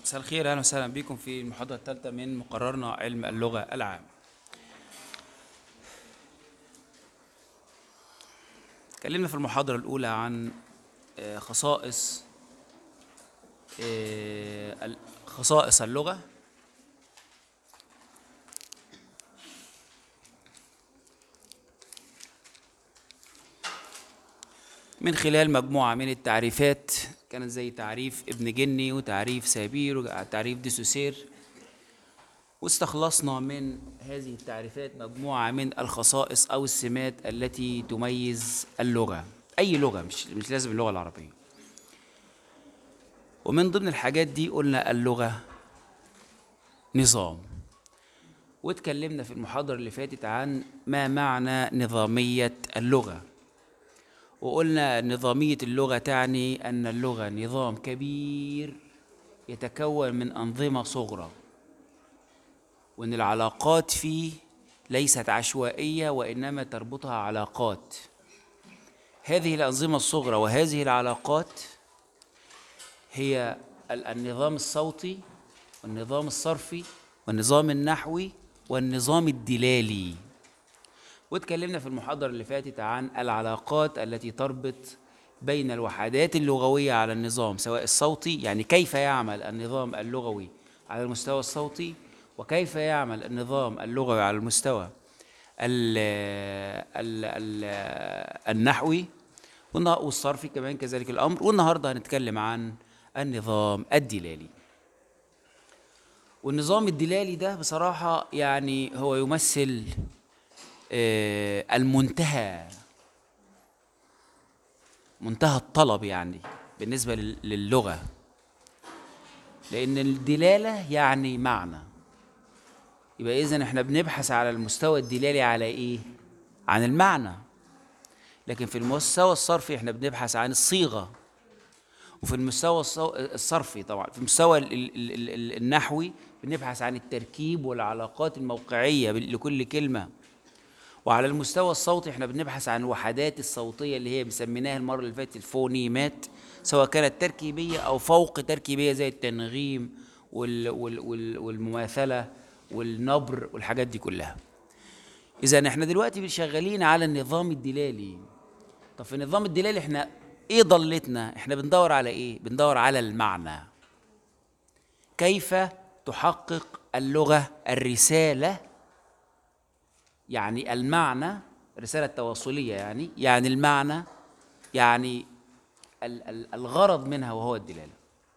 مساء الخير اهلا وسهلا بكم في المحاضره الثالثه من مقررنا علم اللغه العام اتكلمنا في المحاضره الاولى عن آه، خصائص آه، ال- خصائص اللغه من خلال مجموعة من التعريفات كانت زي تعريف ابن جني وتعريف سابير وتعريف ديسوسير واستخلصنا من هذه التعريفات مجموعة من الخصائص أو السمات التي تميز اللغة أي لغة مش مش لازم اللغة العربية ومن ضمن الحاجات دي قلنا اللغة نظام واتكلمنا في المحاضرة اللي فاتت عن ما معنى نظامية اللغة وقلنا نظامية اللغة تعني أن اللغة نظام كبير يتكون من أنظمة صغرى وأن العلاقات فيه ليست عشوائية وإنما تربطها علاقات هذه الأنظمة الصغرى وهذه العلاقات هي ال- النظام الصوتي والنظام الصرفي والنظام النحوي والنظام الدلالي واتكلمنا في المحاضرة اللي فاتت عن العلاقات التي تربط بين الوحدات اللغوية على النظام سواء الصوتي يعني كيف يعمل النظام اللغوي على المستوى الصوتي وكيف يعمل النظام اللغوي على المستوى ال ال ال النحوي والنا- والصرفي كمان كذلك الأمر والنهاردة هنتكلم عن النظام الدلالي والنظام الدلالي ده بصراحة يعني هو يمثل آه، المنتهى منتهى الطلب يعني بالنسبة لل- للغة لأن الدلالة يعني معنى يبقى إذا إحنا بنبحث على المستوى الدلالي على إيه؟ عن المعنى لكن في المستوى الصرفي إحنا بنبحث عن الصيغة وفي المستوى الصو- الصرفي طبعا في المستوى ال- ال- ال- ال- النحوي بنبحث عن التركيب والعلاقات الموقعية بال- لكل كلمة وعلى المستوى الصوتي احنا بنبحث عن الوحدات الصوتية اللي هي مسميناها المرة اللي فاتت الفونيمات سواء كانت تركيبية أو فوق تركيبية زي التنغيم وال وال وال والمماثلة والنبر والحاجات دي كلها إذا احنا دلوقتي شغالين على النظام الدلالي طب في النظام الدلالي احنا ايه ضلتنا احنا بندور على ايه بندور على المعنى كيف تحقق اللغة الرسالة يعني المعنى الرسالة التواصلية يعني يعني المعنى يعني ال- ال- الغرض منها وهو الدلالة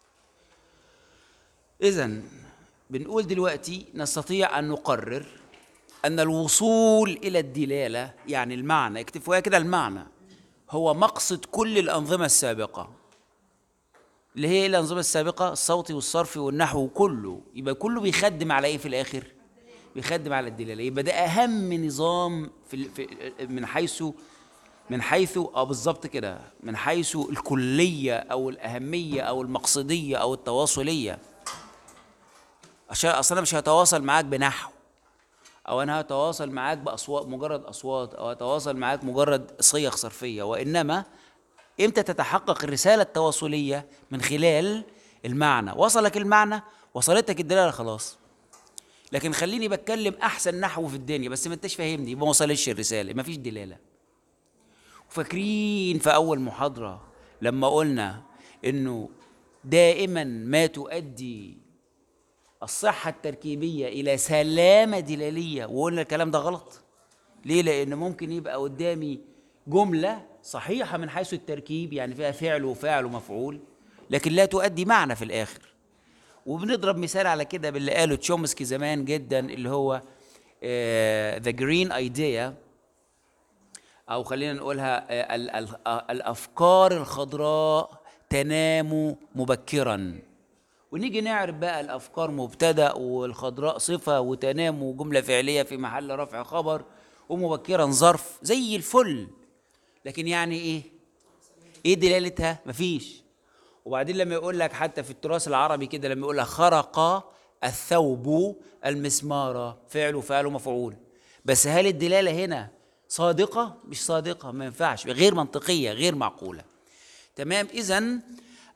إذا بنقول دلوقتي نستطيع أن نقرر أن الوصول إلى الدلالة يعني المعنى اكتب فوقها كده المعنى هو مقصد كل الأنظمة السابقة اللي هي إيه الأنظمة السابقة الصوتي والصرفي والنحو كله يبقى كله بيخدم على إيه في الآخر بيخدم على الدلالة يبقى ده أهم نظام في, ال- في من حيث من حيث اه بالظبط كده من حيث الكلية أو الأهمية أو المقصدية أو التواصلية عشان أصل أنا مش هتواصل معاك بنحو او انا هتواصل معاك باصوات مجرد اصوات او هتواصل معاك مجرد صيغ صرفيه وانما امتى تتحقق الرساله التواصليه من خلال المعنى وصلك المعنى وصلتك الدلاله خلاص لكن خليني بتكلم احسن نحو في الدنيا بس ما انتش فاهمني يبقى ما وصلتش الرساله ما فيش دلاله وفاكرين في اول محاضره لما قلنا انه دائما ما تؤدي الصحة التركيبية إلى سلامة دلالية وقلنا الكلام ده غلط ليه؟ لأن ممكن يبقى قدامي جملة صحيحة من حيث التركيب يعني فيها فعل وفاعل ومفعول لكن لا تؤدي معنى في الآخر وبنضرب مثال على كده باللي قاله تشومسكي زمان جدا اللي هو ذا جرين ايديا او خلينا نقولها آه، ال- ال- آه، الافكار الخضراء تنام مبكرا ونيجي نعرف بقى الافكار مبتدا والخضراء صفه وتنام وجمله فعليه في محل رفع خبر ومبكرا ظرف زي الفل لكن يعني ايه ايه دلالتها مفيش وبعدين لما يقول لك حتى في التراث العربي كده لما يقول لك خرق الثوب المسمار فعل وفعل ومفعول بس هل الدلاله هنا صادقه مش صادقه ما ينفعش غير منطقيه غير معقوله تمام اذا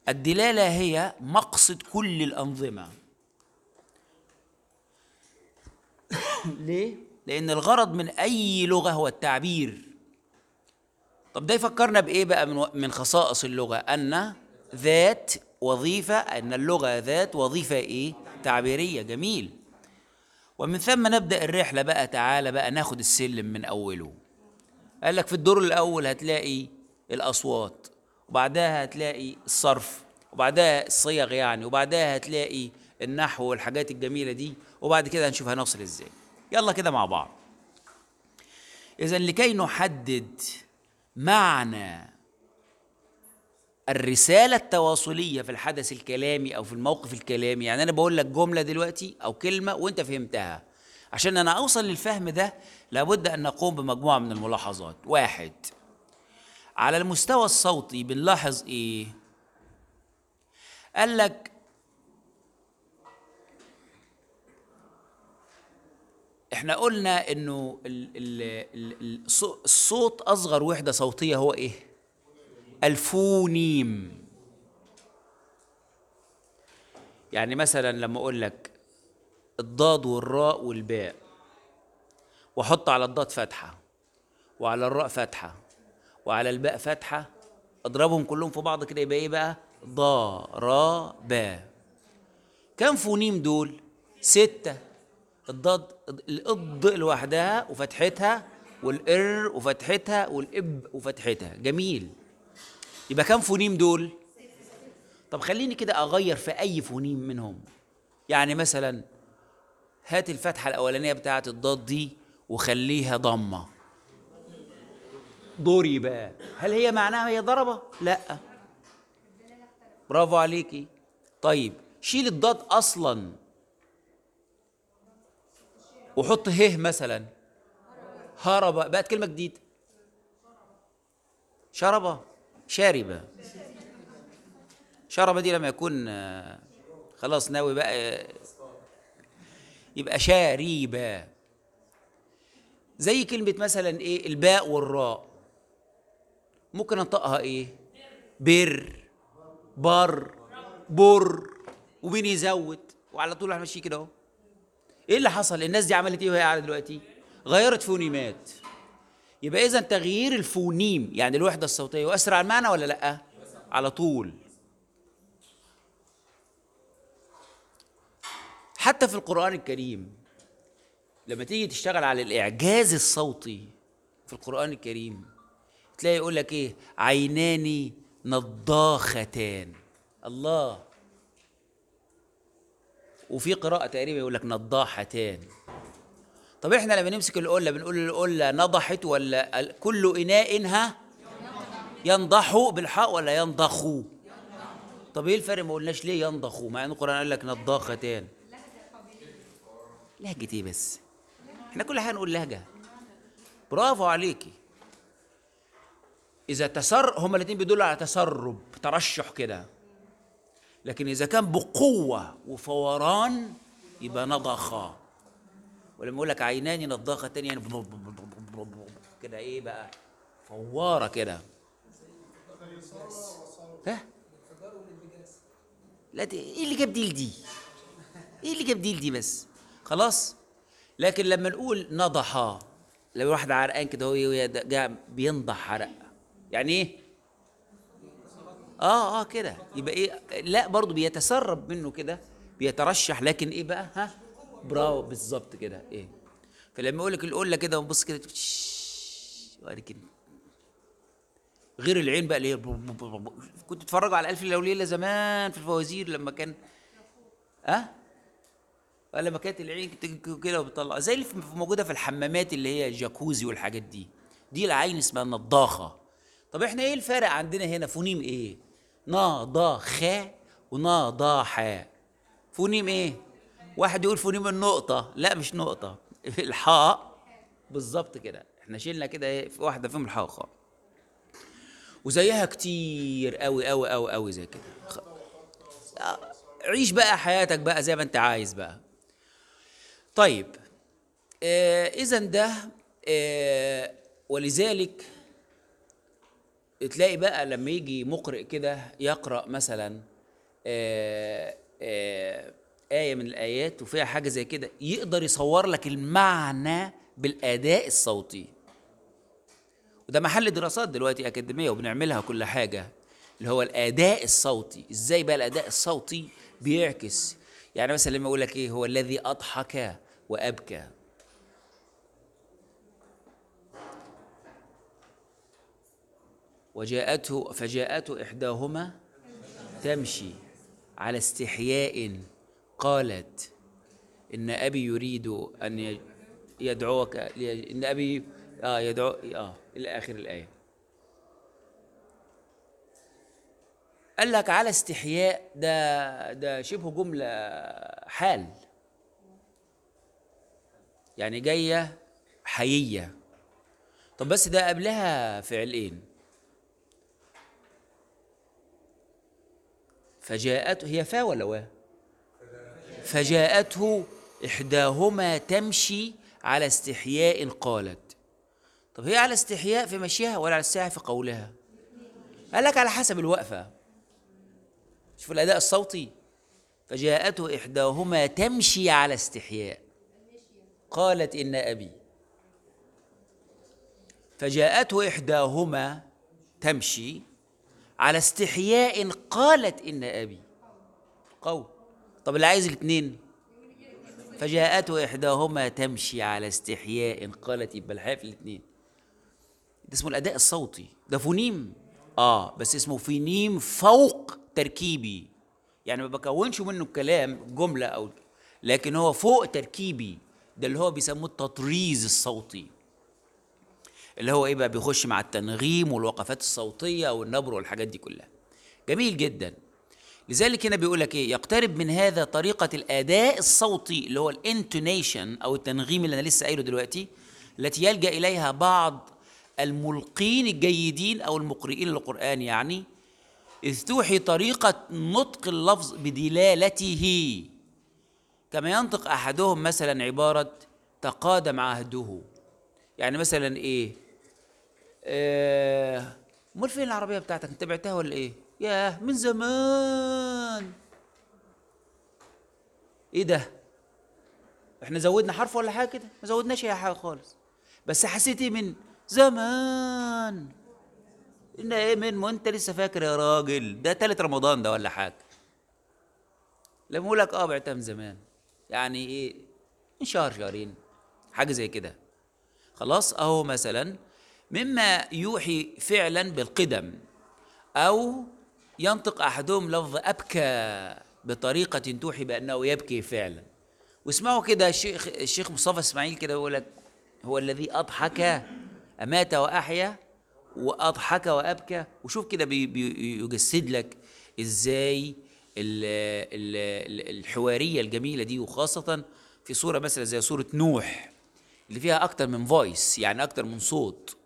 الدلالة هي مقصد كل الأنظمة ليه؟ لأن الغرض من أي لغة هو التعبير طب ده يفكرنا بإيه بقى من من خصائص اللغة أن ذات وظيفة أن اللغة ذات وظيفة إيه؟ تعبيرية جميل ومن ثم نبدأ الرحلة بقى تعالى بقى ناخد السلم من أوله قال لك في الدور الأول هتلاقي الأصوات وبعدها هتلاقي الصرف وبعدها الصيغ يعني وبعدها هتلاقي النحو والحاجات الجميلة دي وبعد كده هنشوف هنوصل ازاي يلا كده مع بعض إذا لكي نحدد معنى الرسالة التواصلية في الحدث الكلامي أو في الموقف الكلامي يعني أنا بقول لك جملة دلوقتي أو كلمة وأنت فهمتها عشان أنا أوصل للفهم ده لابد أن نقوم بمجموعة من الملاحظات واحد على المستوى الصوتي بنلاحظ إيه قال لك احنا قلنا انه ال- ال- ال- الصو- الصوت اصغر وحده صوتيه هو ايه الفونيم يعني مثلا لما اقول لك الضاد والراء والباء واحط على الضاد فتحه وعلى الراء فتحه وعلى الباء فتحه اضربهم كلهم في بعض كده يبقى ايه بقى ضا را با كم فونيم دول ستة الضاد الإض لوحدها وفتحتها والإر وفتحتها والإب وفتحتها جميل يبقى كم فونيم دول طب خليني كده أغير في أي فونيم منهم يعني مثلا هات الفتحة الأولانية بتاعة الضاد دي وخليها ضمة ضري بقى هل هي معناها هي ضربة؟ لا برافو عليكي طيب شيل الضاد أصلا وحط ه مثلا هرب بقت كلمة جديدة شرب شارب شرب دي لما يكون آه، خلاص ناوي بقى آه، يبقى شاريبا زي كلمة مثلا ايه الباء والراء ممكن انطقها ايه بر بر بر ومين يزود وعلى طول احنا ماشيين كده اهو ايه اللي حصل الناس دي عملت ايه وهي قاعده دلوقتي غيرت فونيمات يبقى اذا تغيير الفونيم يعني الوحده الصوتيه يؤثر على المعنى ولا لا على طول حتى في القران الكريم لما تيجي تشتغل على الاعجاز الصوتي في القران الكريم تلاقي يقول لك ايه عينان نضاختان الله وفي قراءة تقريبا يقول لك نضاحتان طب احنا لما نمسك القلة بنقول القلة نضحت ولا ال- كل إناء ها ينضح بالحاء ولا ينضخ طب ايه الفرق ما قلناش ليه ينضخ مع ان القرآن قال لك نضاختان لهجة ايه بس احنا كل حاجة نقول لهجة برافو عليكي إذا تسر هما الاتنين بيدلوا على تسرب ترشح كده لكن إذا كان بقوة وفوران يبقى نضخا ولما يقول لك عينان نضاختان يعني كده إيه بقى فوارة كده ها لا دي ايه اللي جاب دي لدي ايه اللي جاب دي لدي بس خلاص لكن لما نقول نضحا لو واحد عرقان كده هو جاء بينضح عرق يعني ايه اه اه كده يبقى ايه لا برضه بيتسرب منه كده بيترشح لكن ايه بقى ها برافو بالظبط كده ايه فلما يقول لك القله كده وبص كده تش- وبعد كده غير العين بقى اللي هي كنت تتفرجوا على الف ليله وليله زمان في الفوازير لما كان ها أه؟ لما كانت العين كت- كده وبتطلع زي اللي في- موجوده في الحمامات اللي هي الجاكوزي والحاجات دي دي العين اسمها النضاخه طب احنا ايه الفرق عندنا هنا فونيم ايه نا ضا خا ونا ضا حا فونيم ايه واحد يقول فونيم النقطة لا مش نقطة الحاء بالظبط كده احنا شلنا كده ايه في واحدة فيهم الحاء خاء وزيها كتير قوي قوي قوي قوي زي كده خ- آه، عيش بقى حياتك بقى زي ما انت عايز بقى طيب آه اذا ده آه ولذلك تلاقي بقى لما يجي مقرئ كده يقرأ مثلا آه، آه، آية من الآيات وفيها حاجة زي كده يقدر يصور لك المعنى بالأداء الصوتي وده محل دراسات دلوقتي أكاديمية وبنعملها كل حاجة اللي هو الأداء الصوتي إزاي بقى الأداء الصوتي بيعكس يعني مثلا لما أقول لك إيه هو الذي أضحك وأبكى وجاءته فجاءته إحداهما تمشي على استحياء قالت إن أبي يريد أن ي- يدعوك لي- إن أبي آه يدعو آه إلى آخر الآية قال لك على استحياء ده ده شبه جملة حال يعني جاية حيية طب بس ده قبلها فعلين فجاءته هي فا ولا وا فجاءته إحداهما تمشي على استحياء قالت طب هي على استحياء في مشيها ولا على استحياء في قولها قال لك على حسب الوقفة شوف الأداء الصوتي فجاءته إحداهما تمشي على استحياء قالت إن أبي فجاءته إحداهما تمشي على استحياء قالت إن أبي قول طب اللي عايز الاثنين فجاءته إحداهما تمشي على استحياء قالت يبقى الحياة في الاثنين ده اسمه الأداء الصوتي ده فونيم آه بس اسمه فونيم فوق تركيبي يعني ما بكونش منه الكلام جملة أو لكن هو فوق تركيبي ده اللي هو بيسموه التطريز الصوتي اللي هو ايه بقى بيخش مع التنغيم والوقفات الصوتيه والنبر والحاجات دي كلها جميل جدا لذلك هنا بيقول لك ايه يقترب من هذا طريقه الاداء الصوتي اللي هو الانتونيشن او التنغيم اللي انا لسه قايله دلوقتي التي يلجا اليها بعض الملقين الجيدين او المقرئين للقران يعني اذ توحي طريقه نطق اللفظ بدلالته كما ينطق احدهم مثلا عباره تقادم عهده يعني مثلا ايه آه، امال فين العربيه بتاعتك انت بعتها ولا ايه ياه من زمان ايه ده احنا زودنا حرف ولا حاجه كده ما زودناش اي حاجه خالص بس حسيت ايه من زمان ان ايه من ما انت لسه فاكر يا راجل ده تالت رمضان ده ولا حاجه لما اقول لك اه بعتها من زمان يعني ايه من شهر شهرين حاجه زي كده خلاص اهو مثلا مما يوحي فعلا بالقدم او ينطق احدهم لفظ ابكى بطريقه توحي بانه يبكي فعلا واسمعوا كده الشيخ الشيخ مصطفى اسماعيل كده يقول لك هو الذي اضحك امات واحيا واضحك وابكى وشوف كده بي- بيجسد لك ازاي ال- ال- ال- الحواريه الجميله دي وخاصه في صوره مثلا زي صوره نوح اللي فيها اكتر من فويس يعني اكتر من صوت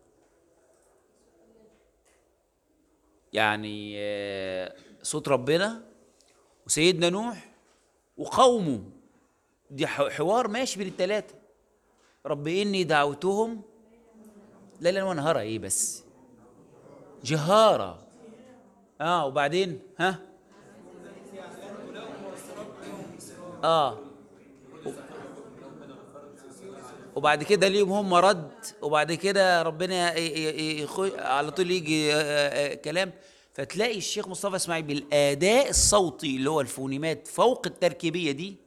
يعني آه، صوت ربنا وسيدنا نوح وقومه دي ح- حوار ماشي بين الثلاثه رب اني دعوتهم ليلا ونهارا ايه بس جهارا اه وبعدين ها اه وبعد كده ليهم هم رد وبعد كده ربنا ي- ي- يخش على طول يجي آه، آه، كلام فتلاقي الشيخ مصطفى اسماعيل بالاداء الصوتي اللي هو الفونيمات فوق التركيبيه دي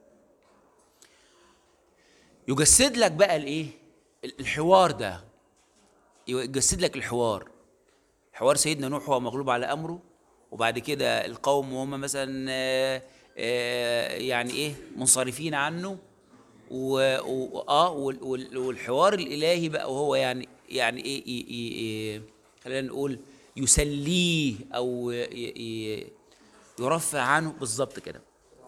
يجسد لك بقى الايه الحوار ده يجسد لك الحوار حوار سيدنا نوح وهو مغلوب على امره وبعد كده القوم وهم مثلا آه، آه، يعني ايه منصرفين عنه و و- اه وال- وال- والحوار الالهي بقى وهو يعني يعني ايه, إيه, إيه, إيه خلينا نقول يسليه او ي- ي- يرفع عنه بالظبط كده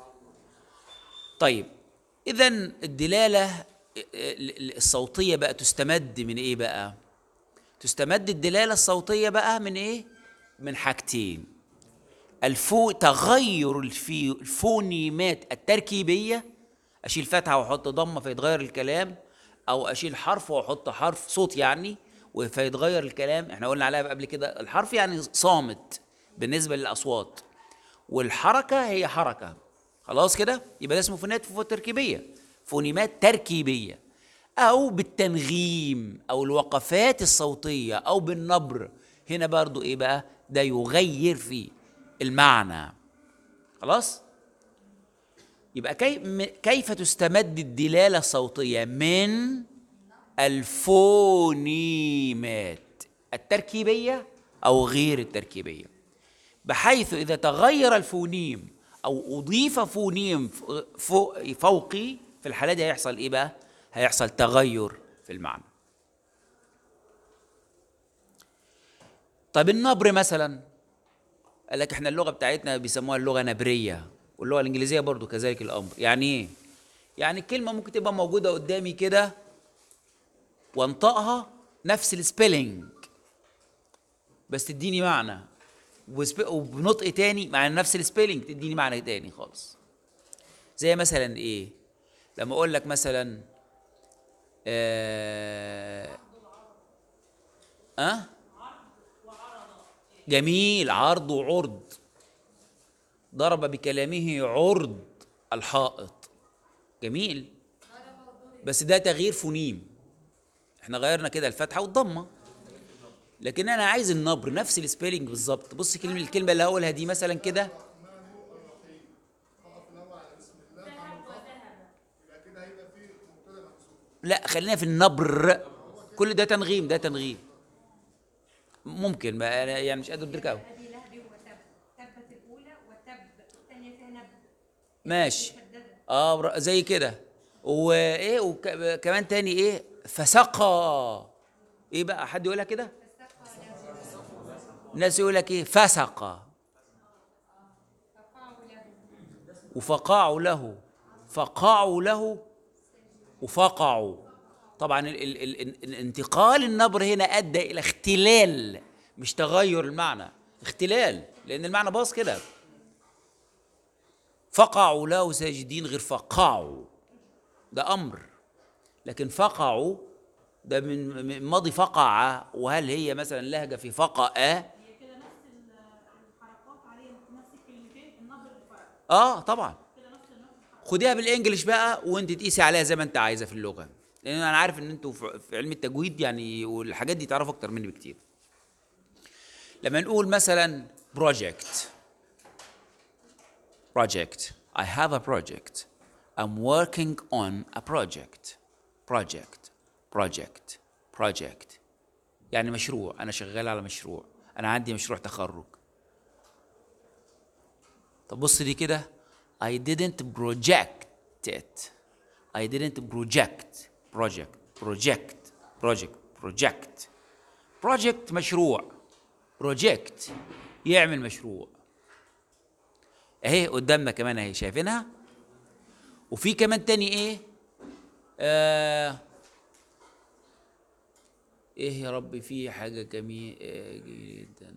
طيب اذا الدلاله الصوتيه بقى تستمد من ايه بقى تستمد الدلاله الصوتيه بقى من ايه من حاجتين الفو تغير الفي الفونيمات التركيبيه اشيل فتحه واحط ضمه فيتغير الكلام او اشيل حرف واحط حرف صوت يعني فيتغير الكلام احنا قلنا عليها قبل كده الحرف يعني صامت بالنسبه للاصوات والحركه هي حركه خلاص كده يبقى ده اسمه فونات تركيبيه فونيمات تركيبيه او بالتنغيم او الوقفات الصوتيه او بالنبر هنا برضو ايه بقى ده يغير في المعنى خلاص يبقى كي كيف تستمد الدلاله الصوتيه من الفونيمات التركيبيه او غير التركيبيه بحيث اذا تغير الفونيم او اضيف فونيم فوقي في الحاله دي هيحصل ايه بقى هيحصل تغير في المعنى طيب النبر مثلا قال لك احنا اللغه بتاعتنا بيسموها اللغه نبريه واللغه الانجليزيه برضو كذلك الامر يعني ايه يعني الكلمه ممكن تبقى موجوده قدامي كده وانطقها نفس السبيلنج بس تديني معنى وبنطق تاني مع نفس السبيلنج تديني معنى تاني خالص زي مثلا ايه لما اقول لك مثلا آه أه؟ جميل عرض وعرض ضرب بكلامه عرض الحائط جميل بس ده تغيير فونيم احنا غيرنا كده الفتحه والضمه لكن انا عايز النبر نفس السبيلنج بالظبط بص كلمه الكلمه اللي هقولها دي مثلا كده لا خلينا في النبر كل ده تنغيم ده تنغيم ممكن ما انا يعني مش قادر ادرك قوي ابي لهب وتب تبت الاولى وتب الثانيه فيها نب ماشي مشدده اه زي كده وايه وكمان تاني ايه فسقى ايه بقى حد يقولها كده الناس يقول لك ايه فسق فقعوا له وفقعوا له فقعوا له وفقعوا طبعا ال ال ال ال الانتقال النبر هنا ادى الى اختلال مش تغير المعنى اختلال لان المعنى باظ كده فقعوا له ساجدين غير فقعوا ده امر لكن فقعوا ده من من ماضي فقع وهل هي مثلا لهجه في فقأ هي كده نفس ال- الحركات عليه نفس الكلمتين النبر الفرق اه طبعا كده نفس نفس الحركات خديها بالانجلش بقى وانت تقيسي عليها زي ما انت عايزه في اللغه لان انا عارف ان انتوا في في علم التجويد يعني والحاجات دي تعرفوا اكتر مني بكتير لما نقول مثلا project project I have a project I'm working on a project project project project يعني مشروع انا شغال على مشروع انا عندي مشروع تخرج طب بص دي كده I didn't project it I didn't project project project project project project مشروع project يعمل مشروع اهي قدامنا كمان اهي شايفينها وفي كمان تاني ايه آه ايه يا رب في حاجه جميله جدا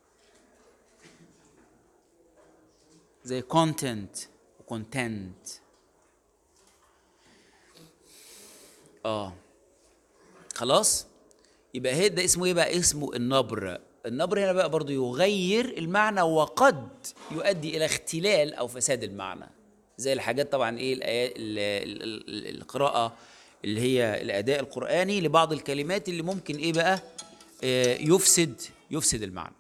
زي content وكونتنت اه خلاص يبقى هي ده اسمه ايه بقى اسمه النبر النبر هنا بقى برضو يغير المعنى وقد يؤدي الى اختلال او فساد المعنى زي الحاجات طبعا ايه الايات ال- ال- ال- القراءه اللي هي الاداء القراني لبعض الكلمات اللي ممكن ايه بقى آه، يفسد يفسد المعنى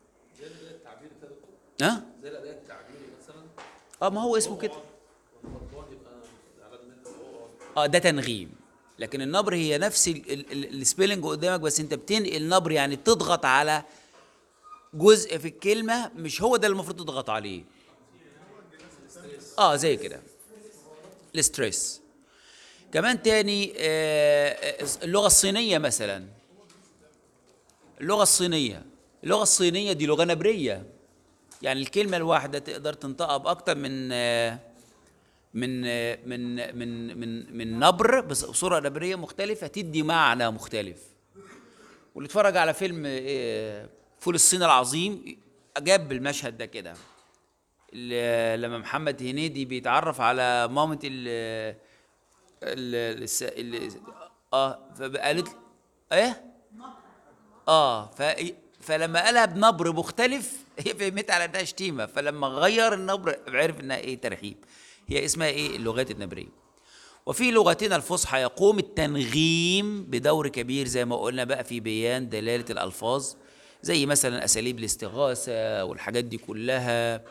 ها زي الاداء التعبيري مثلا اه ما هو اسمه كده والمرضان يبقى على المنه اه ده تنغيم لكن النبر هي نفس ال- ال- ال- السبيلنج قدامك بس انت بتنقل نبر يعني تضغط على جزء في الكلمه مش هو ده اللي المفروض تضغط عليه اه زي كده الستريس كمان تاني آه، آه، اللغه الصينيه مثلا اللغه الصينيه اللغه الصينيه دي لغه نبريه يعني الكلمه الواحده تقدر تنطقها باكتر من آه، من آه، من من من من نبر بس بصوره نبريه مختلفه تدي معنى مختلف واللي اتفرج على فيلم آه، فول الصين العظيم جاب المشهد ده كده ال- لما محمد هنيدي بيتعرف على مامة ال ال الس- ال اه فقالت ايه اه ف... فلما قالها بنبر مختلف هي فهمتها على انها شتيمه فلما غير النبر عرف انها ايه ترحيب هي اسمها ايه اللغات النبريه وفي لغتنا الفصحى يقوم التنغيم بدور كبير زي ما قلنا بقى في بيان دلاله الالفاظ زي مثلا اساليب الاستغاثه والحاجات دي كلها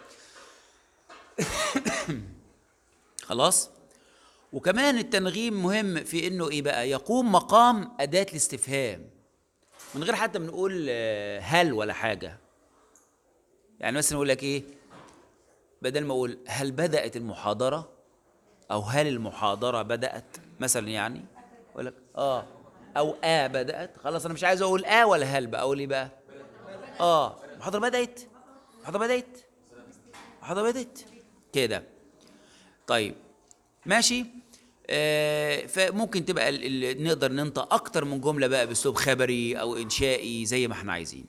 خلاص وكمان التنغيم مهم في انه ايه بقى يقوم مقام اداه الاستفهام من غير حتى ما نقول آه، هل ولا حاجه يعني مثلا نقول لك ايه بدل ما اقول هل بدات المحاضره او هل المحاضره بدات مثلا يعني اقول لك اه او اه بدات خلاص انا مش عايز اقول اه ولا هل بقى اقول ايه بقى اه المحاضره بدات المحاضره بدات المحاضره بدات كده طيب ماشي آه فممكن تبقى ال- ال- نقدر ننطق اكتر من جمله بقى باسلوب خبري او انشائي زي ما احنا عايزين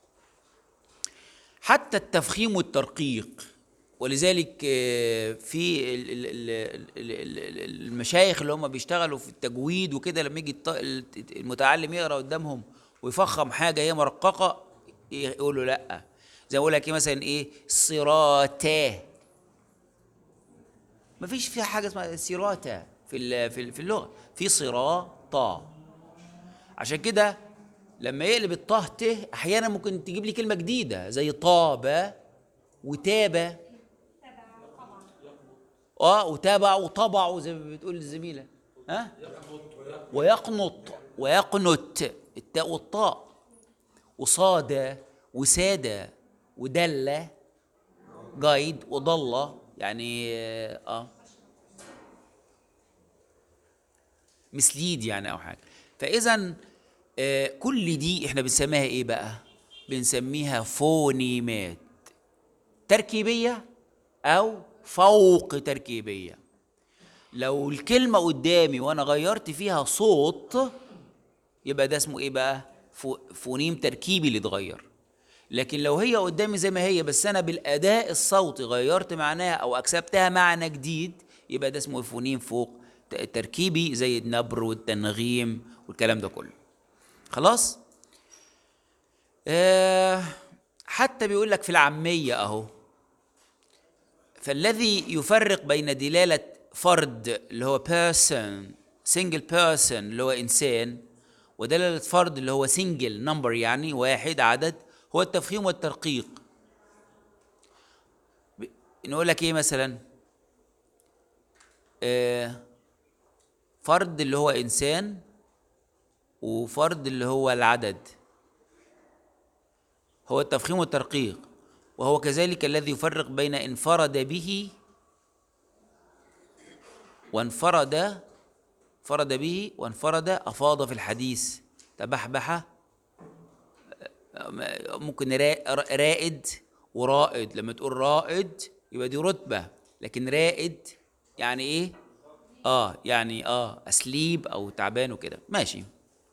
حتى التفخيم والترقيق ولذلك آه، في ال- ال- ال- ال- ال- المشايخ اللي هم بيشتغلوا في التجويد وكده لما يجي الط- المتعلم يقرا قدامهم ويفخم حاجه هي مرققه يقولوا لا زي ما اقول لك ايه مثلا ايه صراتا ما فيش فيها حاجه اسمها سيراتا في ال- في ال- في اللغه في صراطا عشان كده لما يقلب الطه ت احيانا ممكن تجيب لي كلمه جديده زي طاب وتاب اه وتابع وطبع زي ما بتقول الزميله ها ويقنط ويقنت التاء والطاء وصاد وساد ودل جايد وضل يعني اه مسليد يعني او حاجه فاذا آه كل دي احنا بنسميها ايه بقى بنسميها فونيمات تركيبيه او فوق تركيبيه لو الكلمه قدامي وانا غيرت فيها صوت يبقى ده اسمه ايه بقى فو- فونيم تركيبي اللي اتغير لكن لو هي قدامي زي ما هي بس انا بالاداء الصوتي غيرت معناها او اكسبتها معنى جديد يبقى ده اسمه فونيم فوق ت- تركيبي زي النبر والتنغيم والكلام ده كله خلاص آه حتى بيقول لك في العاميه اهو فالذي يفرق بين دلالة فرد اللي هو person single person اللي هو إنسان ودلالة فرد اللي هو single number يعني واحد عدد هو التفخيم والترقيق ب- نقول لك إيه مثلا آه فرد اللي هو إنسان وفرد اللي هو العدد هو التفخيم والترقيق وهو كذلك الذي يفرق بين انفرد به وانفرد فرد به وانفرد أفاض في الحديث تبحبح ممكن را- رائد ورائد لما تقول رائد يبقى دي رتبة لكن رائد يعني ايه اه يعني اه اسليب او تعبان وكده ماشي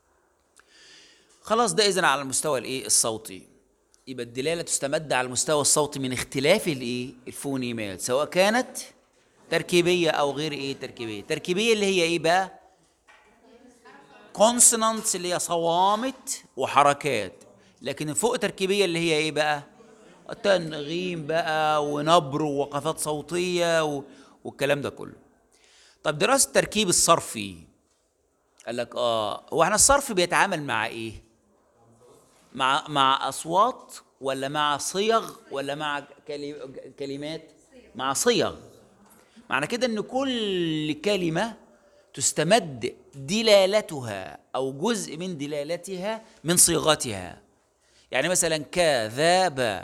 خلاص ده اذا على المستوى الايه الصوتي يبقى الدلاله تستمد على المستوى الصوتي من اختلاف الايه الفونيمات سواء كانت تركيبيه او غير ايه تركيبيه تركيبيه اللي هي ايه بقى كونسونانتس اللي هي صوامت وحركات لكن فوق تركيبيه اللي هي ايه بقى تنغيم بقى ونبر ووقفات صوتيه و... والكلام ده كله طب دراسه التركيب الصرفي قال لك اه هو احنا الصرف بيتعامل مع ايه مع مع اصوات ولا مع صيغ ولا مع كلي- كلمات مع صيغ معنى كده ان كل كلمه تستمد دلالتها او جزء من دلالتها من صيغتها يعني مثلا كذاب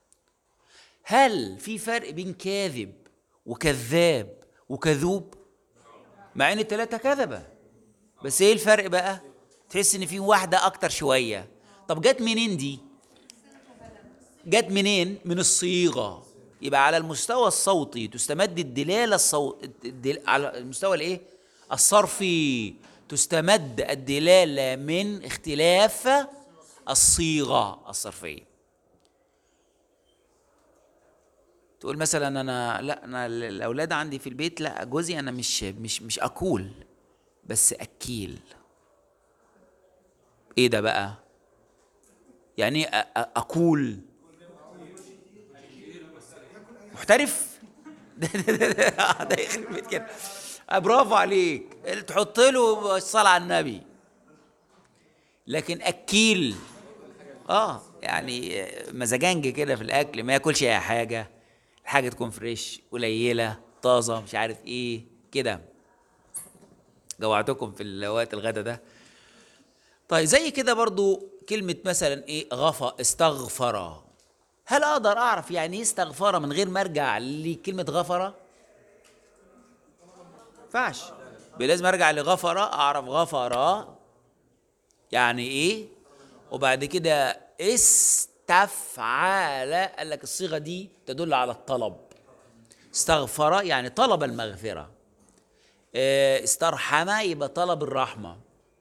هل في فرق بين كاذب وكذاب وكذوب مع ان الثلاثه كذبه بس ايه الفرق بقى تحس ان في واحده اكتر شويه طب جت منين دي جت منين من الصيغه يبقى على المستوى الصوتي تستمد الدلاله الصو... الدل... على المستوى الايه الصرفي تستمد الدلاله من اختلاف الصيغه الصرفيه تقول مثلا انا لا انا الاولاد عندي في البيت لا جوزي انا مش مش مش اكول بس اكيل ايه ده بقى يعني إيه أ- أ- اقول محترف ده ده ده ده, ده يخرب بيت كده آه، برافو عليك تحط له الصلاة على النبي لكن اكيل اه يعني مزاجنج كده في الاكل ما ياكلش اي حاجه الحاجه تكون فريش قليله طازه مش عارف ايه كده جوعتكم في ال- وقت الغدا ده طيب زي كده برضو كلمة مثلا ايه غفى استغفر هل اقدر اعرف يعني ايه استغفر من غير ما ارجع لكلمة غفر؟ ينفعش لازم ارجع لغفر اعرف غفر يعني ايه وبعد كده استفعل قال لك الصيغه دي تدل على الطلب استغفر يعني طلب المغفره آه، استرحم يبقى طلب الرحمه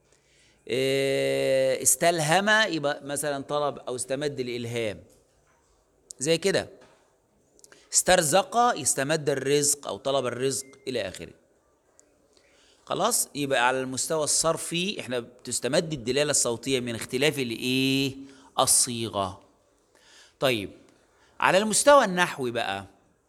آه، استلهم يبقى مثلا طلب او استمد الالهام زي كده استرزق يستمد الرزق او طلب الرزق الى اخره خلاص يبقى على المستوى الصرفي احنا بتستمد الدلاله الصوتيه من اختلاف الايه الصيغه طيب على المستوى النحوي بقى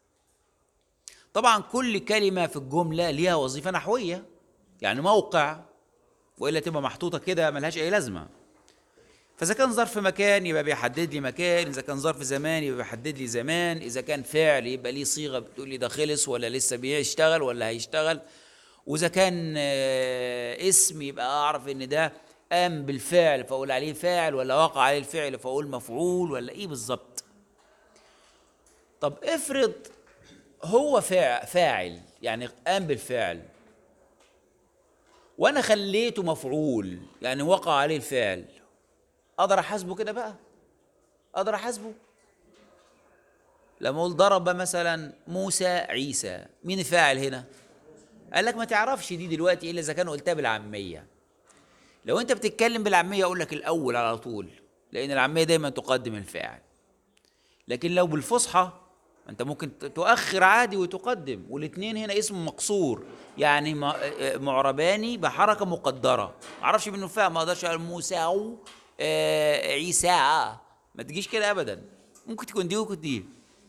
طبعا كل كلمه في الجمله ليها وظيفه نحويه يعني موقع والا تبقى محطوطه كده ملهاش اي لازمه فاذا كان ظرف مكان يبقى بيحدد لي مكان اذا كان ظرف زمان يبقى بيحدد لي زمان اذا كان فعل يبقى ليه صيغه بتقول لي ده خلص ولا لسه بيشتغل ولا هيشتغل واذا كان آه، اسم يبقى اعرف ان ده قام بالفعل فاقول عليه فاعل ولا وقع عليه الفعل فاقول مفعول ولا ايه بالظبط طب افرض هو فاع- فاعل يعني قام بالفعل وانا خليته مفعول يعني وقع عليه الفعل اقدر احاسبه كده بقى اقدر احاسبه لما اقول ضرب مثلا موسى عيسى مين الفاعل هنا قال لك ما تعرفش دي دلوقتي الا اذا كان قلتها بالعاميه لو انت بتتكلم بالعاميه اقول لك الاول على طول لان العاميه دايما تقدم الفاعل لكن لو بالفصحى انت ممكن ت- تؤخر عادي وتقدم والاثنين هنا اسم مقصور يعني م- آه، معرباني بحركه مقدره ما اعرفش منه فاهم ما اقدرش اقول موسى او آه، عيسى ما تجيش كده ابدا ممكن تكون دي وممكن دي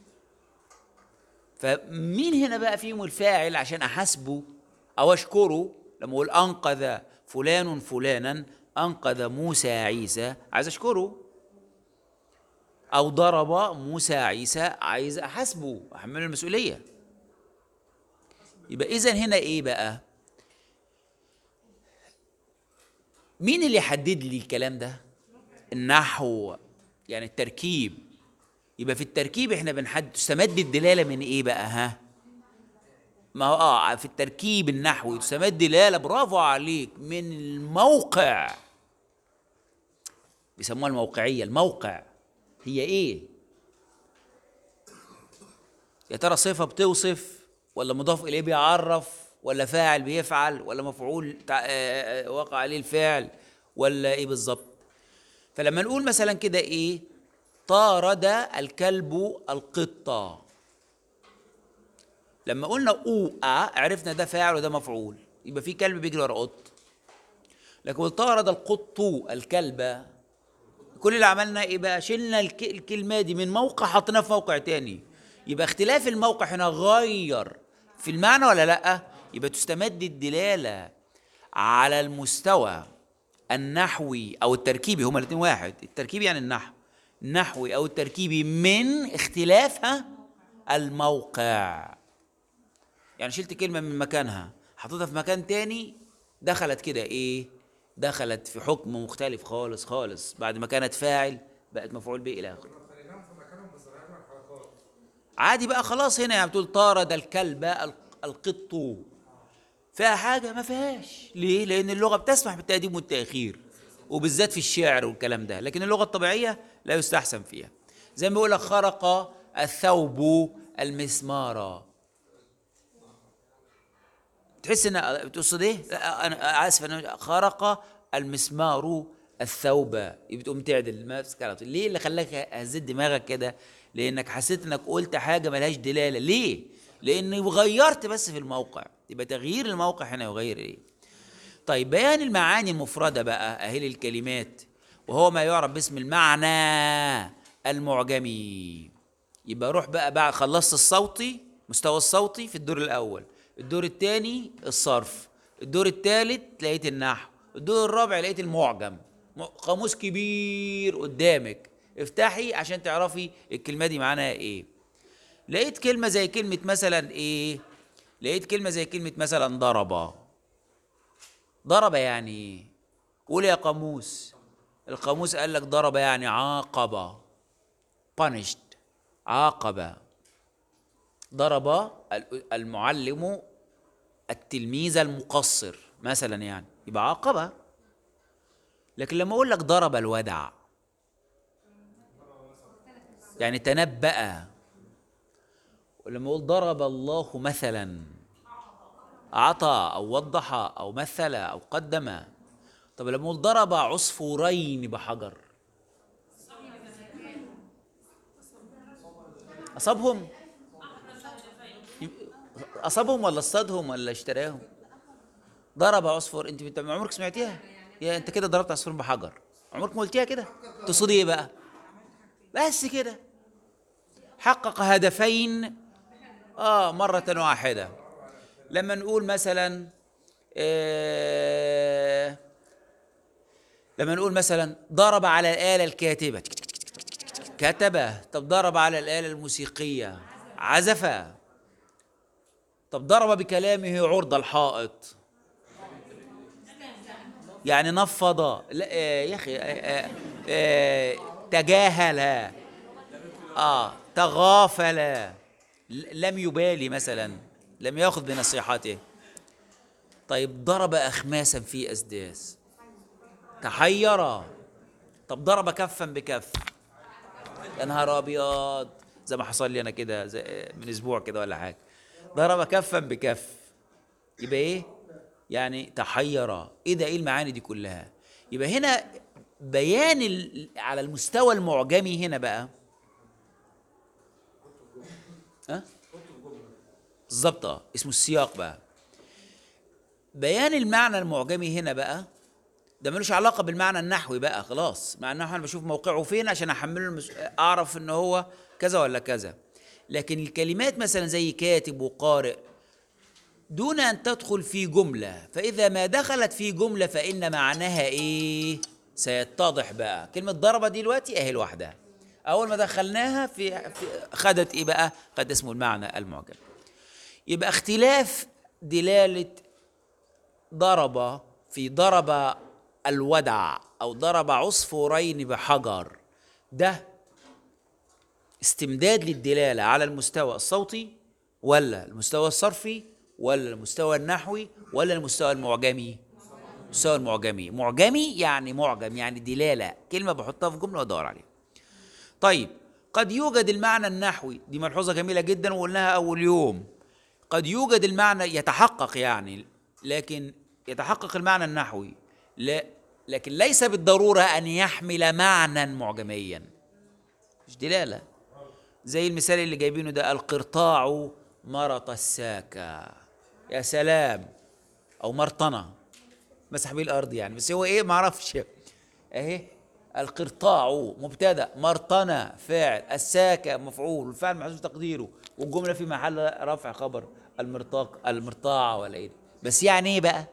فمين هنا بقى فيهم الفاعل عشان احاسبه او اشكره لما اقول انقذ فلان فلانا انقذ موسى عيسى عايز اشكره او ضرب موسى عيسى عايز احاسبه احمله المسؤوليه يبقى اذا هنا ايه بقى مين اللي يحدد لي الكلام ده النحو يعني التركيب يبقى في التركيب احنا بنحدد تستمد الدلاله من ايه بقى ها ما هو اه في التركيب النحوي تستمد دلاله برافو عليك من الموقع بيسموها الموقعيه الموقع هي ايه يا ترى صفه بتوصف ولا مضاف اليه بيعرف ولا فاعل بيفعل ولا مفعول تع- آه، آه، وقع عليه الفعل ولا ايه بالظبط فلما نقول مثلا كده ايه طارد الكلب القطه لما قلنا او عرفنا ده فاعل وده مفعول يبقى في كلب بيجري ورا قط لكن طارد القط الكلب كل اللي عملنا ايه بقى شلنا الك- الكلمه دي من موقع حطيناها في موقع تاني يبقى اختلاف الموقع هنا غير في المعنى ولا لا يبقى تستمد الدلاله على المستوى النحوي او التركيبي هما الاثنين واحد التركيبي يعني النحو النحوي او التركيبي من اختلافها الموقع يعني شلت كلمه من مكانها حطيتها في مكان تاني دخلت كده ايه دخلت في حكم مختلف خالص خالص بعد ما كانت فاعل بقت مفعول به الى اخره عادي بقى خلاص هنا يعني بتقول طارد الكلب الق- القط فيها حاجه ما فيهاش ليه لان اللغه بتسمح بالتقديم والتاخير وبالذات في الشعر والكلام ده لكن اللغه الطبيعيه لا يستحسن فيها زي ما بيقول لك خرق الثوب المسمار تحس ان بتقصد ايه لا، انا اسف انا خرق المسمار الثوب يبقى تقوم تعدل ماسك على طول ليه اللي خلاك هزيت دماغك كده لانك حسيت انك قلت حاجه ملهاش دلاله ليه لاني غيرت بس في الموقع يبقى تغيير الموقع هنا يغير ايه طيب بيان المعاني المفردة بقى أهي الكلمات وهو ما يعرف باسم المعنى المعجمي يبقى روح بقى بعد خلصت الصوتي مستوى الصوتي في الدور الاول الدور الثاني الصرف الدور الثالث لقيت النحو الدور الرابع لقيت المعجم م- قاموس كبير قدامك افتحي عشان تعرفي الكلمه دي معناها ايه لقيت كلمه زي كلمه مثلا ايه لقيت كلمه زي كلمه مثلا ضرب ضرب يعني ايه قول يا قاموس القاموس قال لك ضرب يعني عاقب punished عاقب ضرب ال- المعلم التلميذ المقصر مثلا يعني يبقى عاقبه لكن لما اقول لك ضرب الودع يعني تنبأ ولما اقول ضرب الله مثلا عطى او وضح او مثل او قدم طب لما اقول ضرب عصفورين بحجر اصابهم اصابهم ولا اصطادهم ولا اشتراهم ضرب عصفور انت انت عمرك سمعتيها يا انت كده ضربت عصفور بحجر عمرك ما قلتيها كده تقصدي ايه بقى بس كده حقق هدفين اه مرة واحدة لما نقول مثلا آه لما نقول مثلا ضرب على الآلة الكاتبة كتب طب ضرب على الآلة الموسيقية عزف طب ضرب بكلامه عرض الحائط يعني نفض لا آه، يا اخي آه، آه، آه، تجاهل اه تغافل ل- لم يبالي مثلا لم ياخذ بنصيحته طيب ضرب اخماسا في اسداس تحير طب ضرب كفا بكف يا نهار ابيض زي ما حصل لي انا كده زي- من اسبوع كده ولا حاجه ضرب كفا بكف يبقى ايه يعني تحير ايه ده ايه المعاني دي كلها يبقى هنا بيان ال- على المستوى المعجمي هنا بقى ها بالظبط اه اسمه السياق بقى بيان المعنى المعجمي هنا بقى ده ملوش علاقه بالمعنى النحوي بقى خلاص مع النحو انا بشوف موقعه فين عشان احمله المس... اعرف ان هو كذا ولا كذا لكن الكلمات مثلا زي كاتب وقارئ دون ان تدخل في جمله فاذا ما دخلت في جمله فان معناها ايه سيتضح بقى كلمه ضربه دي دلوقتي اهي لوحدها اول ما دخلناها في, في خدت ايه بقى خد اسمه المعنى المعجم يبقى اختلاف دلاله ضرب في ضرب الودع او ضرب عصفورين بحجر ده استمداد للدلاله على المستوى الصوتي ولا المستوى الصرفي ولا المستوى النحوي ولا المستوى المعجمي المستوى المعجمي معجمي يعني معجم يعني دلاله كلمه بحطها في جمله وادور عليها طيب قد يوجد المعنى النحوي دي ملحوظه جميله جدا وقلناها اول يوم قد يوجد المعنى يتحقق يعني لكن يتحقق المعنى النحوي لا لكن ليس بالضروره ان يحمل معنى معجميا مش دلاله زي المثال اللي جايبينه ده القرطاع مرط الساكة يا سلام او مرطنه مسح بيه الارض يعني بس هو ايه ما اعرفش اهي القرطاع مبتدا مرطنه فاعل الساكة مفعول والفعل محذوف تقديره والجمله في محل رفع خبر المرطاق المرطاعه ولا ايه بس يعني ايه بقى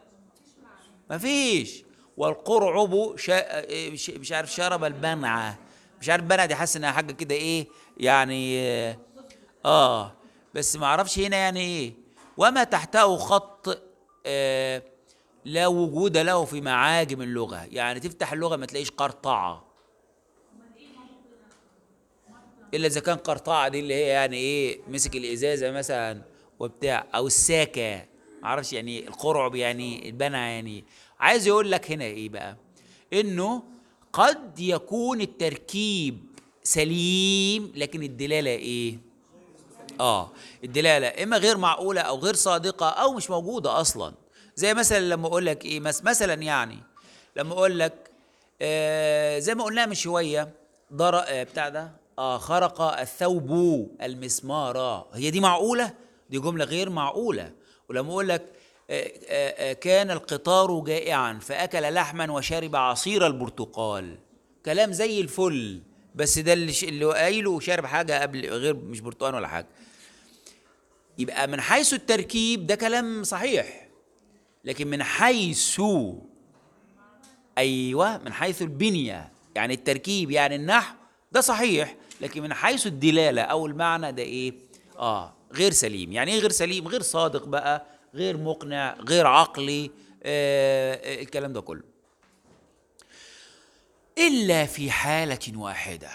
مفيش والقرعب شا... إيه مش مش عارف شرب البنعه مش عارف بنعه دي حاسس انها حاجه كده ايه يعني اه, آه بس ما اعرفش هنا يعني ايه وما تحته خط آه لا وجود له في معاجم اللغه يعني تفتح اللغه ما تلاقيش قرطعه الا اذا كان قرطعه دي اللي هي يعني ايه مسك الازازه مثلا وبتاع او الساكه معرفش يعني القرعب يعني البنع يعني عايز يقول لك هنا ايه بقى انه قد يكون التركيب سليم لكن الدلاله ايه اه الدلاله اما غير معقوله او غير صادقه او مش موجوده اصلا زي مثلا لما اقول لك ايه مس مثلا يعني لما اقول لك آه زي ما قلنا من شويه ضر آه بتاع ده اه خرق الثوب المسمار هي دي معقوله دي جمله غير معقوله ولما اقول لك آه، آه، آه، كان القطار جائعا فاكل لحما وشرب عصير البرتقال كلام زي الفل بس ده اللي ش- اللي هو قايله وشارب حاجه قبل غير مش برتقال ولا حاجه يبقى من حيث التركيب ده كلام صحيح لكن من حيث ايوه من حيث البنيه يعني التركيب يعني النحو ده صحيح لكن من حيث الدلاله او المعنى ده ايه اه غير سليم يعني ايه غير سليم غير صادق بقى غير مقنع غير عقلي آه آه، الكلام ده كله الا في حاله واحده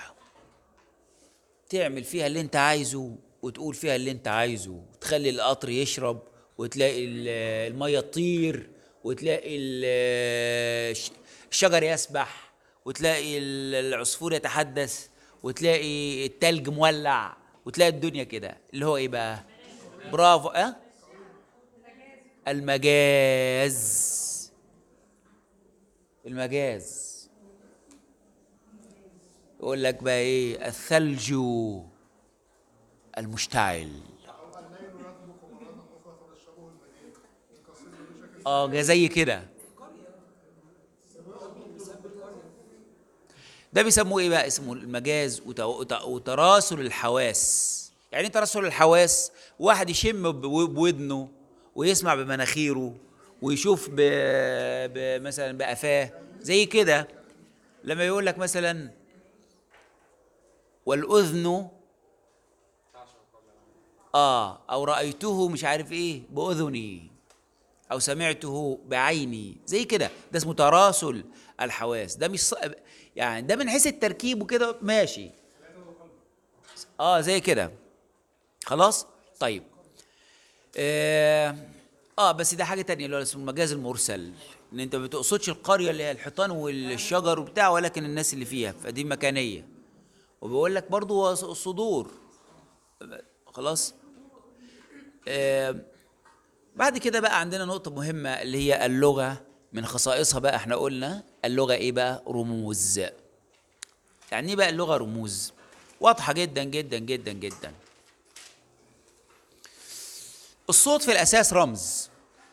تعمل فيها اللي انت عايزه وتقول فيها اللي انت عايزه وتخلي القطر يشرب وتلاقي ال- الميه تطير وتلاقي ال- الش- الشجر يسبح وتلاقي ال- العصفور يتحدث وتلاقي التلج مولع وتلاقي الدنيا كده اللي هو ايه بقى برافو اه المجاز المجاز يقول لك بقى ايه الثلج المشتعل اه جا زي كده ده بيسموه ايه بقى اسمه المجاز وت- وت- وتراسل الحواس يعني ايه تراسل الحواس واحد يشم ب- بودنه ويسمع بمناخيره ويشوف ب... ب... مثلا بقفاه زي كده لما يقول لك مثلا والأذن آه أو رأيته مش عارف إيه بأذني أو سمعته بعيني زي كده ده اسمه تراسل الحواس ده مش ص... يعني ده من حيث التركيب وكده ماشي آه زي كده خلاص طيب آه, اه بس ده حاجه تانية اللي هو اسمه المجاز المرسل ان انت ما بتقصدش القريه اللي هي الحيطان والشجر وبتاع ولكن الناس اللي فيها فدي مكانيه وبيقول لك برضو هو الصدور خلاص آه بعد كده بقى عندنا نقطة مهمة اللي هي اللغة من خصائصها بقى احنا قلنا اللغة ايه بقى رموز يعني ايه بقى اللغة رموز واضحة جدا جدا جدا جدا الصوت في الأساس رمز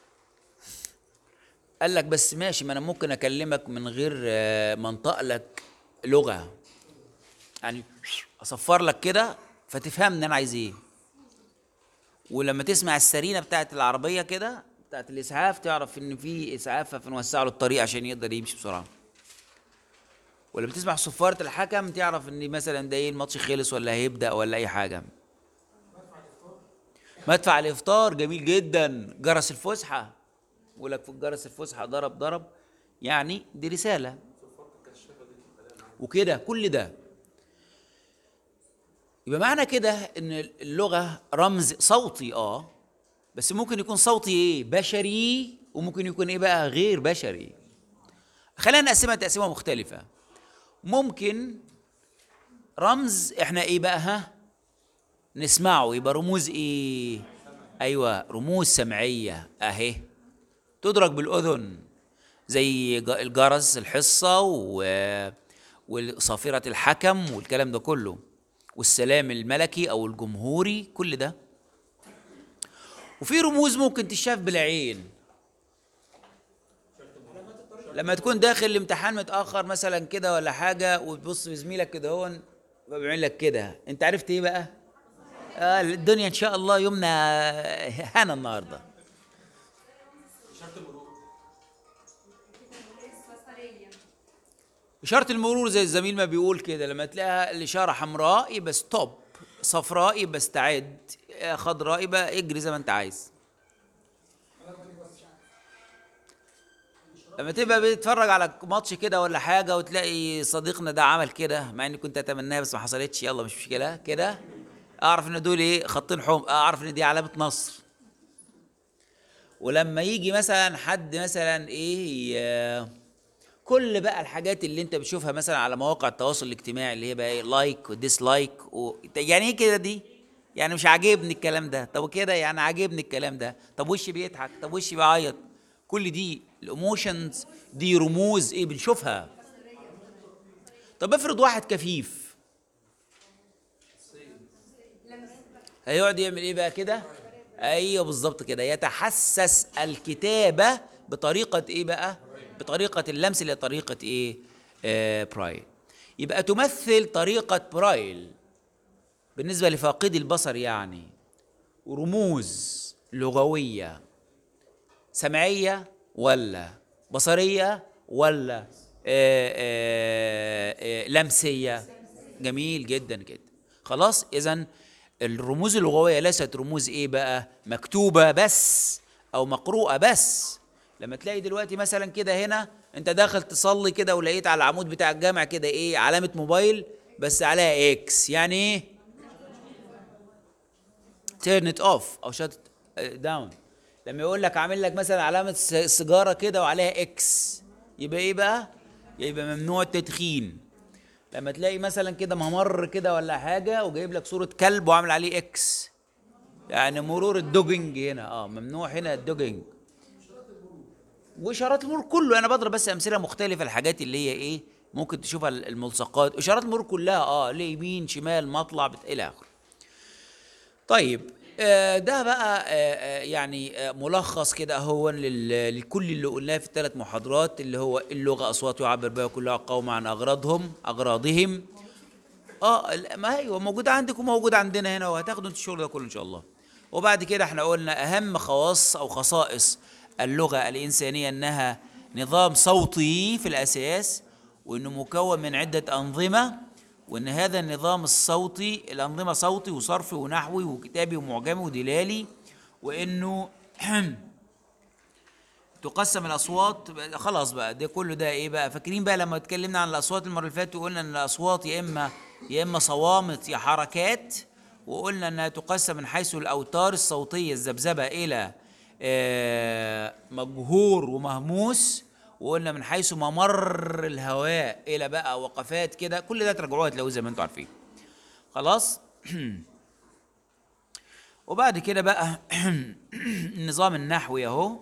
قال لك بس ماشي ما أنا ممكن أكلمك من غير آه، ما أنطق لك لغة يعني أصفر لك كده فتفهمني أنا عايز إيه ولما تسمع السرينة بتاعت العربية كده بتاعت الإسعاف تعرف إن في إسعاف فنوسع له الطريق عشان يقدر يمشي بسرعة ولما تسمع صفارة الحكم تعرف إن مثلا ده إيه الماتش خلص ولا هيبدأ ولا أي حاجة مدفع الافطار جميل جدا جرس الفسحه يقول لك في جرس الفسحه ضرب ضرب يعني دي رساله وكده كل ده يبقى معنى كده ان اللغه رمز صوتي اه بس ممكن يكون صوتي ايه بشري وممكن يكون ايه بقى غير بشري خلينا نقسمها تقسيمه مختلفه ممكن رمز احنا ايه بقى ها نسمعه يبقى رموز ايه ايوه رموز سمعيه اهي تدرك بالاذن زي ج- الجرس الحصه و وصافره الحكم والكلام ده كله والسلام الملكي او الجمهوري كل ده وفي رموز ممكن تشاف بالعين لما تكون داخل الامتحان متاخر مثلا كده ولا حاجه وتبص في زميلك كده هون بيعمل لك كده انت عرفت ايه بقى آه الدنيا ان شاء الله يومنا هنا النهارده إشارة المرور زي الزميل ما بيقول كده لما تلاقيها الإشارة حمراء يبقى ستوب صفراء يبقى استعد آه، خضراء يبقى اجري زي ما أنت عايز لما تبقى بتتفرج على ماتش كده ولا حاجة وتلاقي صديقنا ده عمل كده مع إني كنت أتمناها بس ما حصلتش يلا مش مشكلة كده أعرف إن دول إيه خطين حمر أعرف إن دي علامة نصر ولما يجي مثلا حد مثلا إيه ي- كل بقى الحاجات اللي انت بتشوفها مثلا على مواقع التواصل الاجتماعي اللي هي بقى ايه لايك وديسلايك و... يعني ايه كده دي يعني مش عاجبني الكلام ده طب كده يعني عاجبني الكلام ده طب وشي بيضحك طب وشي بيعيط كل دي الايموشنز دي رموز ايه بنشوفها طب افرض واحد كفيف هيقعد يعمل ايه بقى كده ايوه بالظبط كده يتحسس الكتابه بطريقه ايه بقى بطريقه اللمس اللي هي طريقه ايه آه برايل يبقى تمثل طريقه برايل بالنسبه لفاقدي البصر يعني رموز لغويه سمعيه ولا بصريه ولا آه آه آه لمسيه جميل جدا جدا خلاص اذا الرموز اللغويه ليست رموز ايه بقى مكتوبه بس او مقروءه بس لما تلاقي دلوقتي مثلا كده هنا انت داخل تصلي كده ولقيت على العمود بتاع الجامع كده ايه علامه موبايل بس عليها اكس يعني ايه تيرن ات اوف او شات داون لما يقول لك عامل لك مثلا علامه س- سيجاره كده وعليها اكس يبقى ايه بقى يبقى ممنوع التدخين لما تلاقي مثلا كده ممر كده ولا حاجه وجايب لك صوره كلب وعامل عليه اكس يعني مرور الدوجنج هنا اه ممنوع هنا الدوجنج واشارات المرور كله انا بضرب بس امثله مختلفه الحاجات اللي هي ايه ممكن تشوفها الملصقات اشارات المرور كلها اه ليه يمين شمال مطلع بت... الى اخره طيب آه، ده بقى آه، آه، يعني آه، ملخص كده هو لل- لكل اللي قلناه في الثلاث محاضرات اللي هو اللغه اصوات يعبر بها كلها قوم عن اغراضهم اغراضهم اه ال- ما هي موجود عندك وموجود عندنا هنا وهتاخدوا انتوا الشغل ده كله ان شاء الله وبعد كده احنا قلنا اهم خواص او خصائص اللغه الانسانيه انها نظام صوتي في الاساس وانه مكون من عده انظمه وان هذا النظام الصوتي الانظمه صوتي وصرفي ونحوي وكتابي ومعجمي ودلالي وانه تقسم الاصوات خلاص بقى ده كله ده ايه بقى فاكرين بقى لما اتكلمنا عن الاصوات المره اللي فاتت وقلنا ان الاصوات يا اما يا اما صوامت يا حركات وقلنا انها تقسم من حيث الاوتار الصوتيه الذبذبه الى آه، مجهور ومهموس وقلنا من حيث ممر الهواء الى بقى وقفات كده كل ده ترجعوها تلاقوه زي ما انتم عارفين خلاص وبعد كده بقى النظام النحوي اهو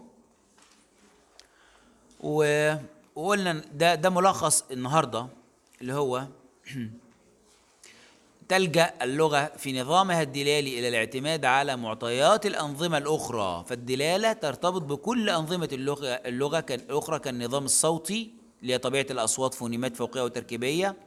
و- وقلنا ده ده ملخص النهارده اللي هو تلجأ اللغة في نظامها الدلالي إلى الاعتماد على معطيات الأنظمة الأخرى فالدلالة ترتبط بكل أنظمة اللغة اللغة كان الأخرى كالنظام الصوتي اللي هي طبيعة الأصوات فونيمات فوقية وتركيبية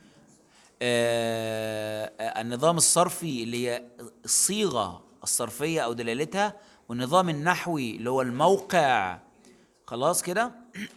آه، آه، النظام الصرفي اللي هي الصيغة الصرفية أو دلالتها والنظام النحوي اللي هو الموقع خلاص كده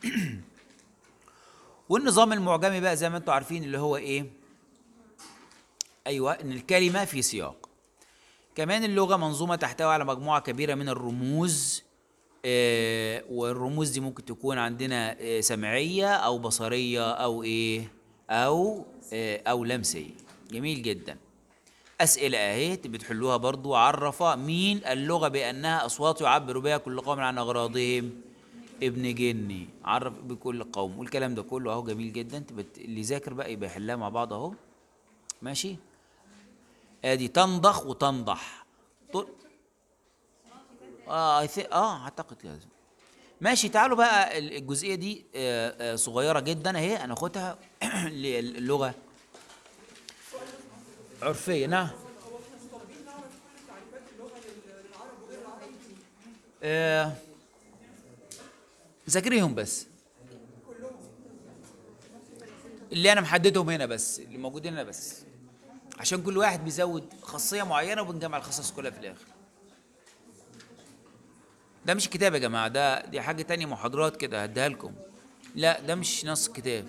والنظام المعجمي بقى زي ما انتم عارفين اللي هو ايه ايوه ان الكلمه في سياق كمان اللغه منظومه تحتوي على مجموعه كبيره من الرموز آه والرموز دي ممكن تكون عندنا آه سمعيه او بصريه او ايه او آه او لمسيه جميل جدا اسئله اهي بتحلوها برضو عرف مين اللغه بانها اصوات يعبر بها كل قوم عن اغراضهم ابن جني عرف بكل قوم والكلام ده كله اهو جميل جدا تبقى اللي يذاكر بقى يبقى يحلها مع بعض اهو ماشي ادي تنضخ وتنضح طل... اه I think- اه اعتقد كده ماشي تعالوا بقى ال- الجزئيه دي آه، آه، صغيره جدا اهي هناخدها للغه عرفيه نعم آه، ذاكريهم بس اللي انا محددهم هنا بس اللي موجودين هنا بس عشان كل واحد بيزود خاصيه معينه وبنجمع الخصائص كلها في الاخر ده مش كتاب يا جماعه ده دي حاجه تانية محاضرات كده هديها لكم لا ده مش نص كتاب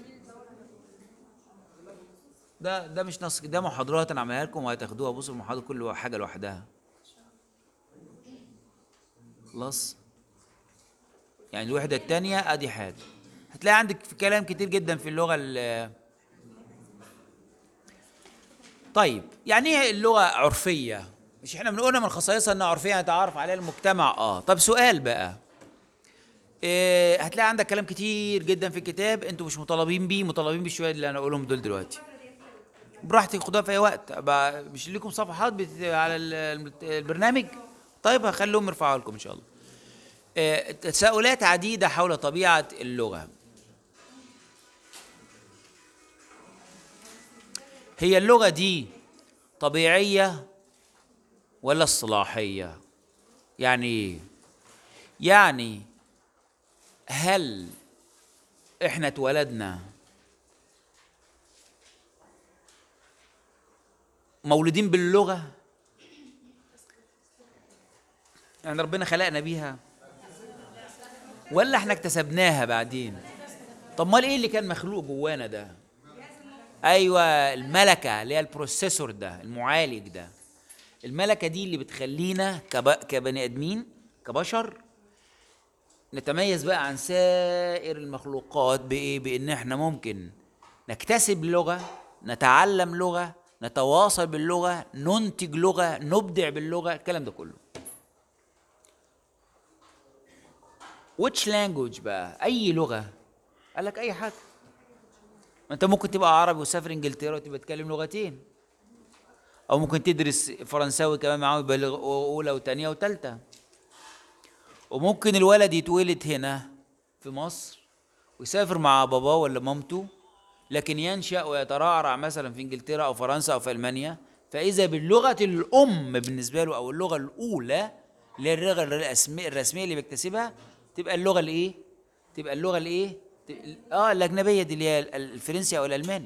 ده ده مش نص ده محاضرات انا عاملها لكم وهتاخدوها بصوا المحاضره كل حاجه لوحدها خلاص يعني الوحده الثانيه ادي حاجه هتلاقي عندك في كلام كتير جدا في اللغه ال طيب يعني ايه اللغه عرفيه مش احنا بنقولها من خصائصها انها عرفيه يتعارف عليها المجتمع اه طب سؤال بقى إيه هتلاقي عندك كلام كتير جدا في الكتاب انتوا مش مطالبين بيه مطالبين بالشويه اللي انا اقولهم دول دلوقتي براحتك خدوها في اي وقت بقى مش ليكم صفحات بت... على ال- البرنامج طيب هخليهم يرفعوا لكم ان شاء الله آه، تساؤلات عديدة حول طبيعة اللغة هي اللغة دي طبيعية ولا اصطلاحية يعني ايه يعني هل احنا اتولدنا مولودين باللغه يعني ربنا خلقنا بيها ولا احنا اكتسبناها بعدين طب امال ايه اللي كان مخلوق جوانا ده ايوه الملكه اللي هي البروسيسور ده المعالج ده الملكه دي اللي بتخلينا كب... كبني ادمين كبشر نتميز بقى عن سائر المخلوقات بايه بان احنا ممكن نكتسب لغه نتعلم لغه نتواصل باللغه ننتج لغه نبدع باللغه الكلام ده كله which language بقى اي لغه قال لك اي حاجه ما انت ممكن تبقى عربي وسافر انجلترا وتبقى تتكلم لغتين او ممكن تدرس فرنساوي كمان معاهم يبقى لغة اولى وثانيه وثالثه وممكن الولد يتولد هنا في مصر ويسافر مع باباه ولا مامته لكن ينشا ويترعرع مثلا في انجلترا او فرنسا او في المانيا فاذا باللغه الام بالنسبه له او اللغه الاولى اللي هي اللغه الرسميه الرسميه اللي بيكتسبها تبقى اللغه الايه؟ تبقى اللغه الايه؟ ت- اه الاجنبيه دي اللي هي الفرنسي او الالماني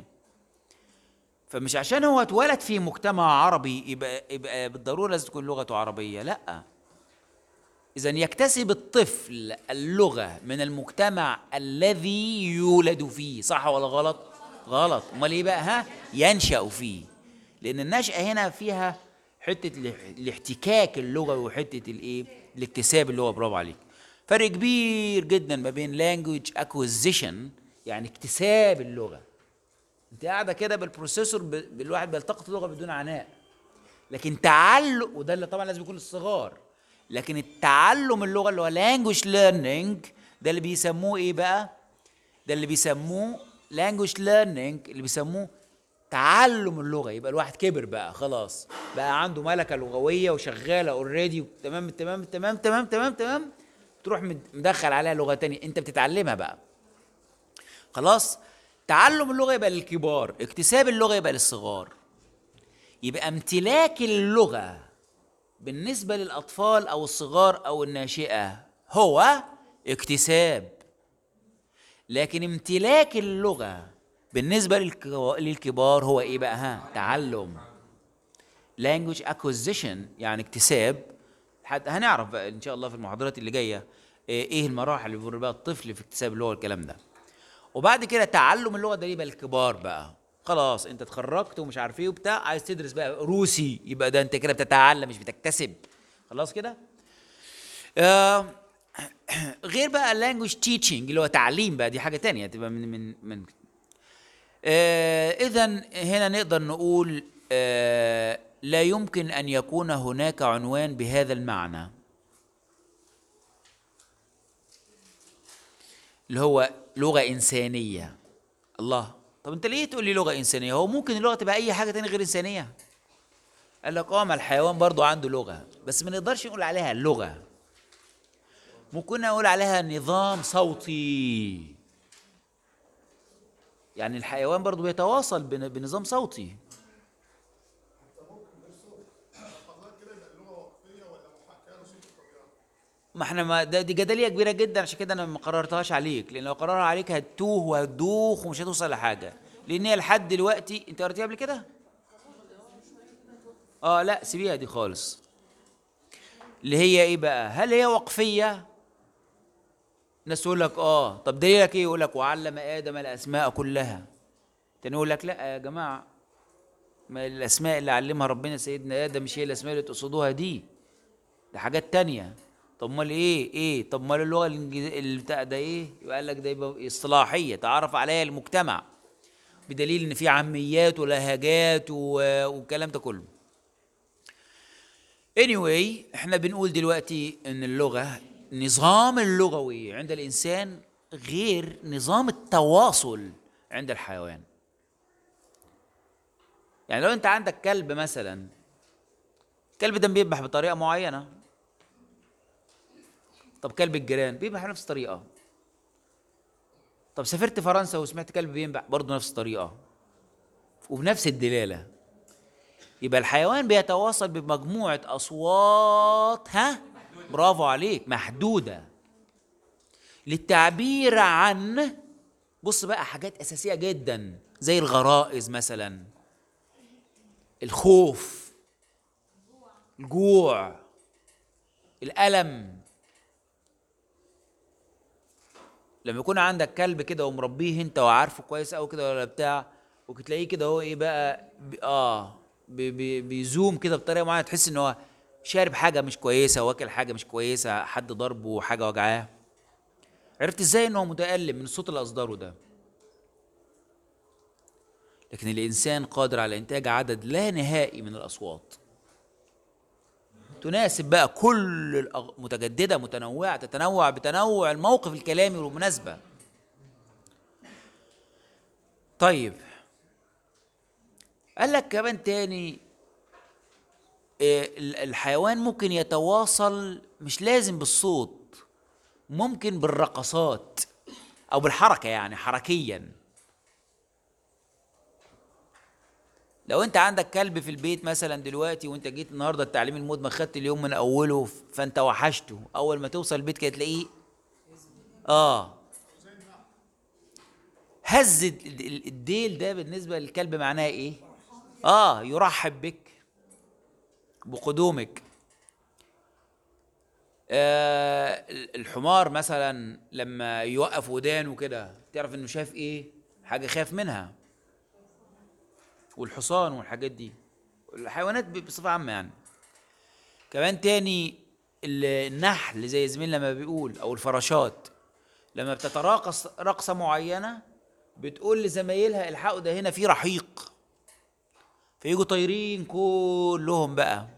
فمش عشان هو اتولد في مجتمع عربي يبقى يبقى بالضروره لازم تكون لغته عربيه لا اذا يكتسب الطفل اللغه من المجتمع الذي يولد فيه صح ولا غلط غلط امال ايه بقى ها ينشا فيه لان النشاه هنا فيها حته الاح- الاحتكاك اللغوي وحته الايه الاكتساب اللغه برافو عليك فرق كبير جدا ما بين language acquisition يعني اكتساب اللغه انت قاعده كده بالبروسيسور ب- بالواحد بيلتقط اللغه بدون عناء لكن تعلم وده اللي طبعا لازم يكون الصغار لكن التعلم اللغه اللي هو language learning ده اللي بيسموه ايه بقى ده اللي بيسموه language learning اللي بيسموه تعلم اللغه يبقى الواحد كبر بقى خلاص بقى عنده ملكه لغويه وشغاله اوريدي تمام تمام تمام تمام تمام تمام تروح مد- مدخل عليها لغه تانية انت بتتعلمها بقى خلاص تعلم اللغه يبقى للكبار اكتساب اللغه يبقى للصغار يبقى امتلاك اللغه بالنسبه للاطفال او الصغار او الناشئه هو اكتساب لكن امتلاك اللغه بالنسبه للك- للكبار هو ايه بقى ها تعلم language acquisition يعني اكتساب حتى هنعرف بقى ان شاء الله في المحاضرات اللي جايه ايه إيه المراحل اللي بيمر بها الطفل في اكتساب اللغه الكلام ده وبعد كده تعلم اللغه ده يبقى الكبار بقى خلاص انت اتخرجت ومش عارف ايه وبتاع عايز تدرس بقى روسي يبقى ده انت كده بتتعلم مش بتكتسب خلاص كده آه غير بقى اللانجوج تيتشنج اللي هو تعليم بقى دي حاجه تانية تبقى من من من آه اذا هنا نقدر نقول آه لا يمكن ان يكون هناك عنوان بهذا المعنى اللي هو لغه انسانيه الله طب انت ليه تقول لي لغه انسانيه هو ممكن اللغه تبقى اي حاجه تانية غير انسانيه قال لك اه ما الحيوان برضو عنده لغه بس ما نقدرش نقول عليها لغه ممكن نقول عليها نظام صوتي يعني الحيوان برضو بيتواصل بن- بنظام صوتي ما احنا ما ده دي جدليه كبيره جدا عشان كده انا ما قررتهاش عليك لان لو قررها عليك هتتوه وهتدوخ ومش هتوصل لحاجه لان هي لحد دلوقتي انت قريتيها قبل كده؟ اه لا سيبيها دي خالص اللي هي ايه بقى؟ هل هي وقفيه؟ ناس تقول لك اه طب دليلك ايه؟ يقول لك وعلم ادم الاسماء كلها تاني يقول لك لا يا جماعه ما الاسماء اللي علمها ربنا سيدنا ادم مش هي الاسماء اللي تقصدوها دي ده حاجات تانية طب امال ايه ايه طب امال اللغه الانجليزيه اللي بتاع ده ايه يبقى قال لك ده يبقى اصطلاحيه تعرف عليها المجتمع بدليل ان في عاميات ولهجات و- والكلام ده كله anyway احنا بنقول دلوقتي ان اللغه نظام اللغوي عند الانسان غير نظام التواصل عند الحيوان يعني لو انت عندك كلب مثلا الكلب ده بيذبح بطريقه معينه طب كلب الجيران بيذبح بنفس الطريقه طب سافرت فرنسا وسمعت كلب بينبح برضه نفس الطريقه وبنفس الدلاله يبقى الحيوان بيتواصل بمجموعه اصوات ها برافو عليك محدودة للتعبير عن بص بقى حاجات أساسية جدا زي الغرائز مثلا الخوف الجوع الألم لما يكون عندك كلب كده ومربيه انت وعارفه كويس قوي كده ولا بتاع وتلاقيه كده هو ايه بقى بي اه بي بي بيزوم كده بطريقه معينه تحس ان هو شارب حاجه مش كويسه واكل حاجه مش كويسه حد ضربه حاجه وجعاه عرفت ازاي ان هو متالم من الصوت اللي اصدره ده لكن الانسان قادر على انتاج عدد لا نهائي من الاصوات تناسب بقى كل الأغ... متجدده متنوعه تتنوع بتنوع الموقف الكلامي والمناسبه طيب قال لك كمان تاني إيه، ال- الحيوان ممكن يتواصل مش لازم بالصوت ممكن بالرقصات او بالحركه يعني حركيا لو انت عندك كلب في البيت مثلا دلوقتي وانت جيت النهارده التعليم المدمج خدت اليوم من اوله فانت وحشته اول ما توصل البيت كده تلاقيه اه هز ال- ال- الديل ده بالنسبه للكلب معناه ايه اه يرحب بك بقدومك آه الحمار مثلا لما يوقف ودانه كده تعرف انه شايف ايه حاجه خاف منها والحصان والحاجات دي الحيوانات ب- بصفه عامه يعني كمان تاني ال- النحل زي زميلنا ما بيقول او الفراشات لما بتتراقص رقصه معينه بتقول لزمايلها الحقوا ده هنا في رحيق فيجوا طايرين كلهم بقى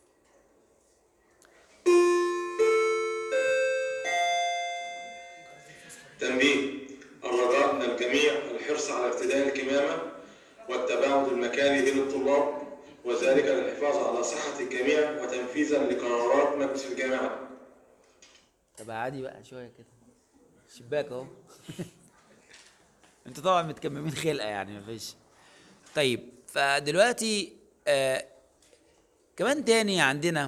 تنبيه الرجاء من الجميع الحرص على ارتداء الكمامة والتباعد المكاني بين الطلاب وذلك للحفاظ على صحة الجميع وتنفيذا لقرارات مجلس الجامعة طب عادي بقى شويه كده شباك اهو انتوا طبعا متكممين خلقه يعني مفيش طيب فدلوقتي آه كمان تاني عندنا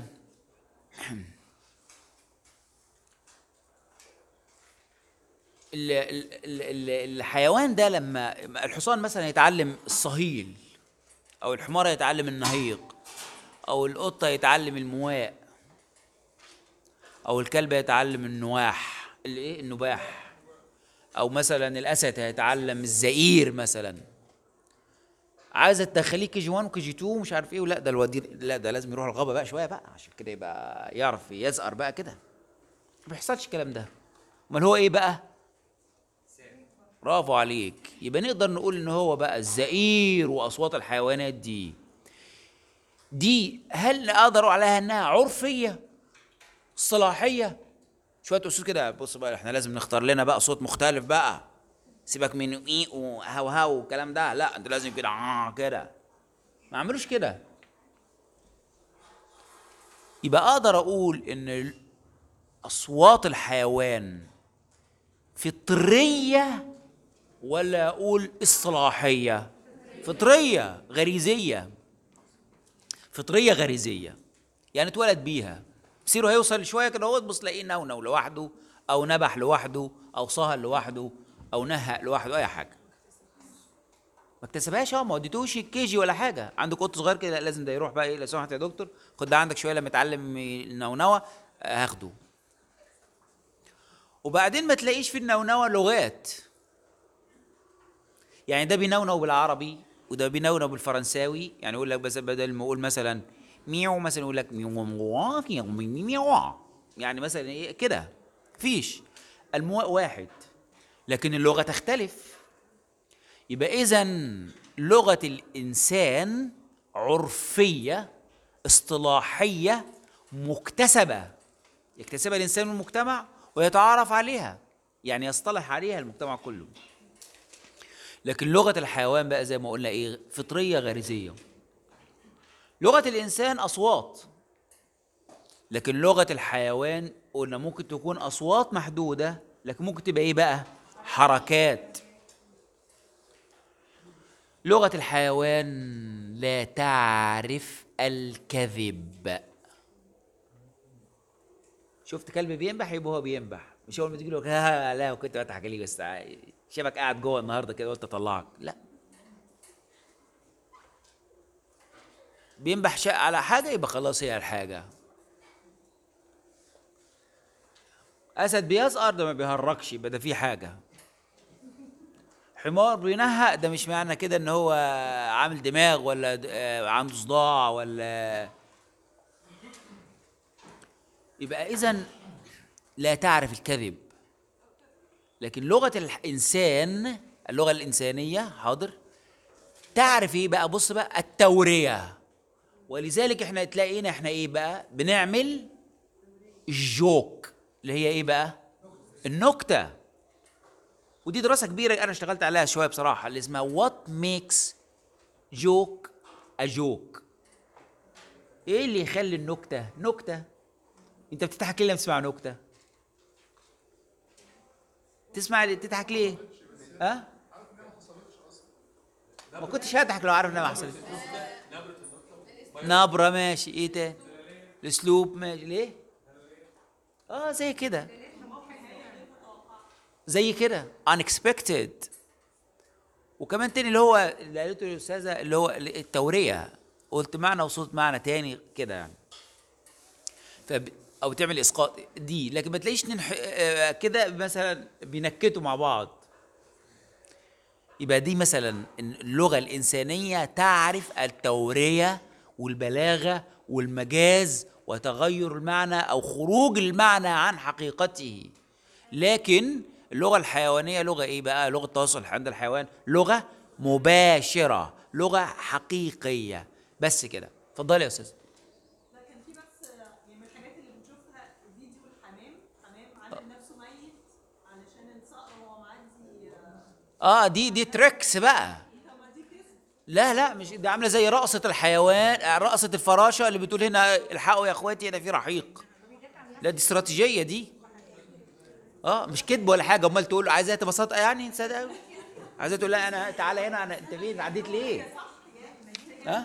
ال- ال- ال- ال- الحيوان ده لما الحصان مثلا يتعلم الصهيل او الحمار يتعلم النهيق او القطه يتعلم المواء او الكلب يتعلم النواح الايه النباح او مثلا الاسد هيتعلم الزئير مثلا عايزه تدخليه كي جي 1 وكي جي 2 مش عارف ايه ولا ده الودير لا ده لازم يروح الغابه بقى شويه بقى عشان كده يبقى يعرف يزقر بقى كده ما بيحصلش الكلام ده امال هو ايه بقى برافو عليك يبقى نقدر نقول ان هو بقى الزئير واصوات الحيوانات دي دي هل اقدر أقول عليها انها عرفيه صلاحيه شويه اصول كده بص بقى احنا لازم نختار لنا بقى صوت مختلف بقى سيبك من ايه وهو هاو والكلام ده لا انت لازم كده آه كده ما عملوش كده يبقى اقدر اقول ان ال- اصوات الحيوان فطريه ولا اقول اصطلاحيه فطريه غريزيه فطريه غريزيه يعني اتولد بيها مسيره هيوصل شويه كده هو تبص تلاقيه نونو لوحده او نبح لوحده او صهل لوحده او نهق لوحده اي حاجه ما اكتسبهاش اه ما وديتوش الكيجي ولا حاجه عندك قط صغير كده لا، لازم ده يروح بقى ايه لو سمحت يا دكتور خد ده عندك شويه لما يتعلم النونوه آه، هاخده وبعدين ما تلاقيش في النونوه لغات يعني ده بينونو بالعربي وده بينونو بالفرنساوي يعني يقول لك بس بدل ما يقول مثلا ميو مثلا يقول لك ميو ميو ميو ميو ميو يعني مثلا ايه كده فيش المواء واحد لكن اللغه تختلف يبقى اذا لغه الانسان عرفيه اصطلاحيه مكتسبه يكتسبها الانسان من المجتمع ويتعارف عليها يعني يصطلح عليها المجتمع كله لكن لغه الحيوان بقى زي ما قلنا ايه فطريه غريزيه لغه الانسان اصوات لكن لغه الحيوان قلنا ممكن تكون اصوات محدوده لكن ممكن تبقى ايه بقى حركات لغه الحيوان لا تعرف الكذب شفت كلب بينبح يبقى هو بينبح مش اول ما تيجي له لا لا كنت بضحك عليه بس شافك قاعد جوه النهارده كده قلت اطلعك لا بينبح شق على حاجه يبقى خلاص هي الحاجه اسد بيزقر ده ما بيهركش يبقى ده في حاجه حمار بينهق ده مش معنى كده ان هو عامل دماغ ولا د- آه، عنده صداع ولا يبقى اذا لا تعرف الكذب لكن لغه الانسان اللغه الانسانيه حاضر تعرف ايه بقى بص بقى التوريه ولذلك احنا تلاقينا احنا ايه بقى بنعمل الجوك اللي هي ايه بقى النكته ودي دراسه كبيره انا اشتغلت عليها شويه بصراحه اللي اسمها وات ميكس جوك ا جوك ايه اللي يخلي النكته نكته انت بتضحك ليه لما تسمع نكته تسمع تضحك ليه ها ما كنتش هضحك لو عارف انها ما حصلتش نبره ماشي ايه تاني الاسلوب ماشي ليه اه زي كده زي كده unexpected وكمان تاني اللي هو اللي قالته الاستاذه اللي هو التوريه قلت معنى وصوت معنى تاني كده يعني فب... او تعمل اسقاط دي لكن ما تلاقيش ننح... آه، كده مثلا بينكتوا مع بعض يبقى دي مثلا اللغه الانسانيه تعرف التوريه والبلاغه والمجاز وتغير المعنى او خروج المعنى عن حقيقته لكن اللغه الحيوانيه لغه ايه بقى لغه التواصل عند الحيوان لغه مباشره لغه حقيقيه بس كده اتفضلي يا استاذ لا كان في بس يعني من الحاجات اللي بنشوفها فيديو الحمام حمام عامل نفسه ميت علشان الصقر وهو معدي آه، اه دي دي تريكس بقى طب ما دي كذب لا لا مش دي عامله زي رقصه الحيوان آه، رقصه الفراشه اللي بتقول هنا الحقوا يا اخواتي هنا في رحيق لا دي استراتيجيه دي اه مش كذب ولا حاجه امال تقول له عايزاها تبساطه يعني صدق قوي عايزاها تقول لا انا تعالى هنا انا انت فين عديت ليه ها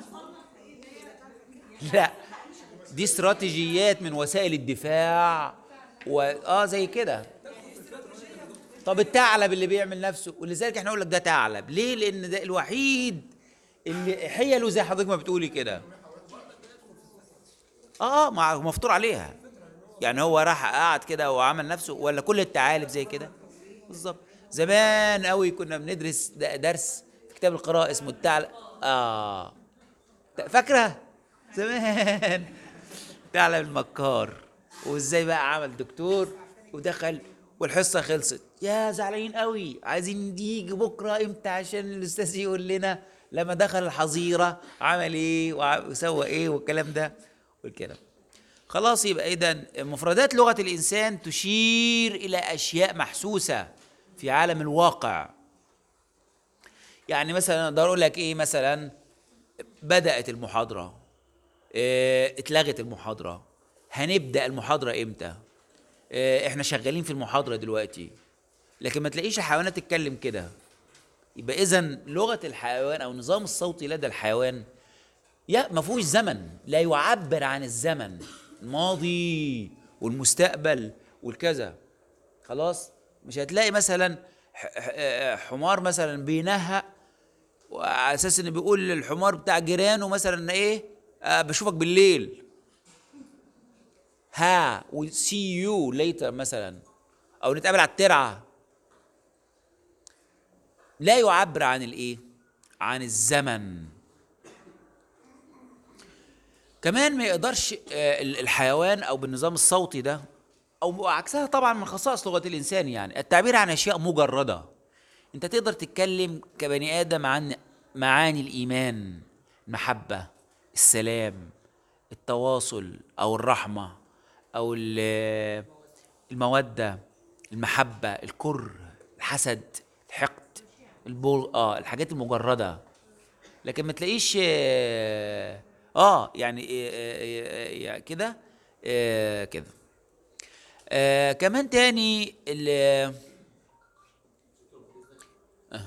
لا دي استراتيجيات من وسائل الدفاع و... اه زي كده طب الثعلب اللي بيعمل نفسه ولذلك احنا نقول لك ده ثعلب ليه لان ده الوحيد اللي حيله زي حضرتك ما بتقولي كده اه مع- مفطور عليها يعني هو راح قعد كده وعمل نفسه ولا كل الثعالب زي كده بالظبط زمان قوي كنا بندرس د- درس في كتاب القراءة اسمه الثعلب اه فاكره زمان ثعلب المكار وازاي بقى عمل دكتور ودخل والحصه خلصت يا زعلانين قوي عايزين يجي بكره امتى عشان الاستاذ يقول لنا لما دخل الحظيره عمل ايه وع- وسوى ايه والكلام ده والكلام خلاص يبقى اذا مفردات لغه الانسان تشير الى اشياء محسوسه في عالم الواقع يعني مثلا اقدر اقول لك ايه مثلا بدات المحاضره اه اتلغت المحاضره هنبدا المحاضره امتى اه احنا شغالين في المحاضره دلوقتي لكن ما تلاقيش الحيوانات تتكلم كده يبقى اذا لغه الحيوان او النظام الصوتي لدى الحيوان يا ما فيهوش زمن لا يعبر عن الزمن الماضي والمستقبل والكذا خلاص مش هتلاقي مثلا ح- ح- حمار مثلا بينهق وعلى اساس انه بيقول للحمار بتاع جيرانه مثلا ايه آه بشوفك بالليل ها سي يو ليتر مثلا او نتقابل على الترعه لا يعبر عن الايه عن الزمن كمان ما يقدرش آه، ال- الحيوان او بالنظام الصوتي ده او عكسها طبعا من خصائص لغه الانسان يعني التعبير عن اشياء مجرده انت تقدر تتكلم كبني ادم عن معاني الايمان المحبه السلام التواصل او الرحمه او ال- الموده المحبه الكره الحسد الحقد البول اه الحاجات المجرده لكن ما تلاقيش اه آه، يعني آه، آه، آه، كده آه، كده آه كمان تاني ال آه.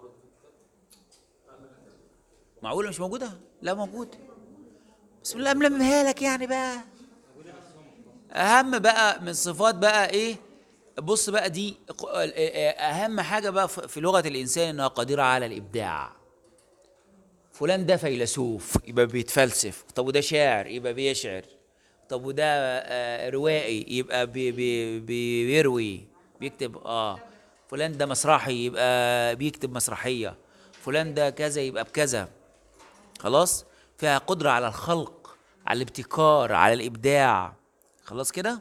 معقولة مش موجودة؟ لا موجود بسم الله ملمها لك يعني بقى اهم بقى من صفات بقى ايه بص بقى دي ق- اهم حاجه بقى في في لغه الانسان انها قادره على الابداع فلان ده فيلسوف يبقى بيتفلسف طب وده شاعر يبقى بيشعر طب وده آه، روائي يبقى بي بي بي بيروي بيكتب اه فلان ده مسرحي يبقى بيكتب مسرحيه فلان ده كذا يبقى بكذا خلاص فيها قدره على الخلق على الابتكار على الابداع خلاص كده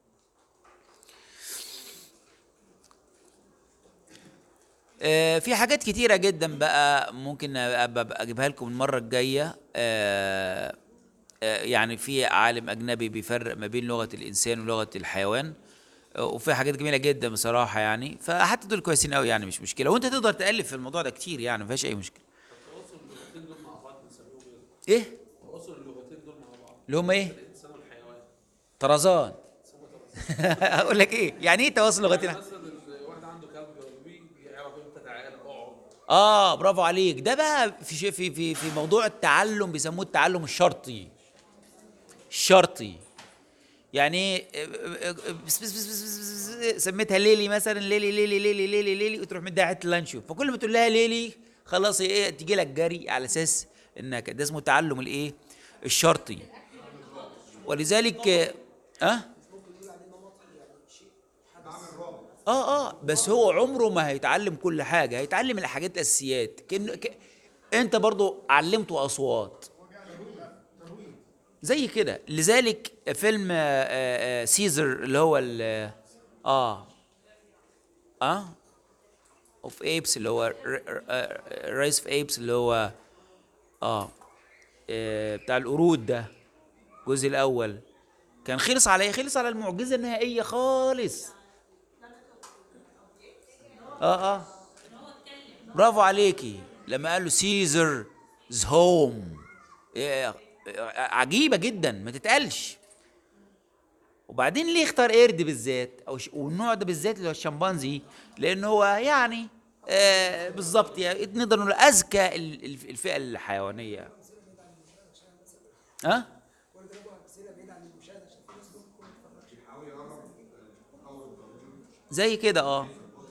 آه، في حاجات كتيرة جدا بقى ممكن أبقى أبقى أجيبها لكم المرة الجاية آه، آه، يعني في عالم أجنبي بيفرق ما بين لغة الإنسان ولغة الحيوان آه، وفي حاجات جميلة جدا بصراحة يعني فحتى دول كويسين قوي يعني مش مشكلة وأنت تقدر تألف في الموضوع ده كتير يعني ما فيهاش أي مشكلة تواصل اللغتين دول مع بعض بنسميهم ايه؟ إيه تواصل اللغتين دول مع بعض اللي هم إيه الانسان والحيوان طرزان أقول لك إيه يعني إيه تواصل لغتين مثلا الواحد عنده كلب بيعرف امتى تعالى اقعد اه برافو عليك ده بقى في شيء في في في موضوع التعلم بيسموه التعلم الشرطي الشرطي يعني ايه بس بس بس بس بس بس سميتها ليلي مثلا ليلي ليلي ليلي ليلي ليلي وتروح مديها حته لانشو فكل ما تقول لها ليلي خلاص ايه تيجي لك جري على اساس انك ده اسمه تعلم الايه الشرطي ولذلك اه اه اه بس هو عمره ما هيتعلم كل حاجه هيتعلم الحاجات الاساسيات كأنه ك... انت برضو علمته اصوات زي كده لذلك فيلم آه، آه، سيزر اللي هو ال اه اه اوف ايبس اللي هو رايس اوف ايبس اللي هو اه آه، بتاع القرود ده الجزء الاول كان خلص على ايه خلص على المعجزه النهائيه خالص اه اه برافو عليكي لما قال له سيزر از هوم عجيبه جدا ما تتقالش وبعدين ليه اختار قرد بالذات او ش... والنوع ده بالذات اللي هو الشمبانزي لان هو يعني آه بالظبط يعني نقدر نقول اذكى ال- ال- الفئه الحيوانيه ها زي كده اه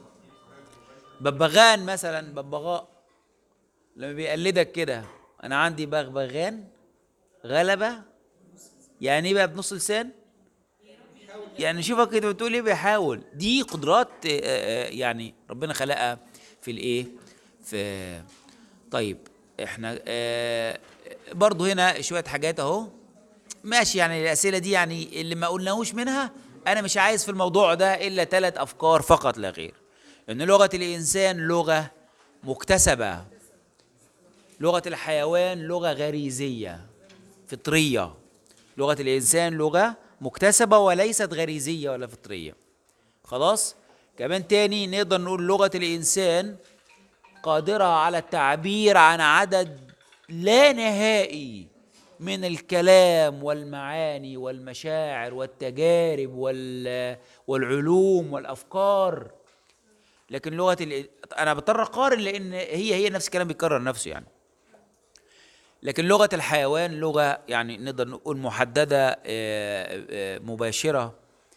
ببغان مثلا ببغاء لما بيقلدك كده انا عندي بغبغان غلبة يعني ايه بقى بنص لسان يعني شوفك كده بتقول ايه بيحاول دي قدرات آه، آه، يعني ربنا خلقها في الايه في طيب احنا آه، برضو هنا شوية حاجات اهو ماشي يعني الأسئلة دي يعني اللي ما قلناهوش منها أنا مش عايز في الموضوع ده إلا ثلاث أفكار فقط لا غير إن لغة الإنسان لغة مكتسبة لغة الحيوان لغة غريزية فطرية لغة الإنسان لغة مكتسبة وليست غريزية ولا فطرية خلاص كمان تاني نقدر نقول لغة الإنسان قادرة على التعبير عن عدد لا نهائي من الكلام والمعاني والمشاعر والتجارب وال والعلوم والافكار لكن لغه ال... انا بضطر اقارن لان هي هي نفس الكلام بيكرر نفسه يعني لكن لغه الحيوان لغه يعني نقدر نقول محدده آه، آه، مباشره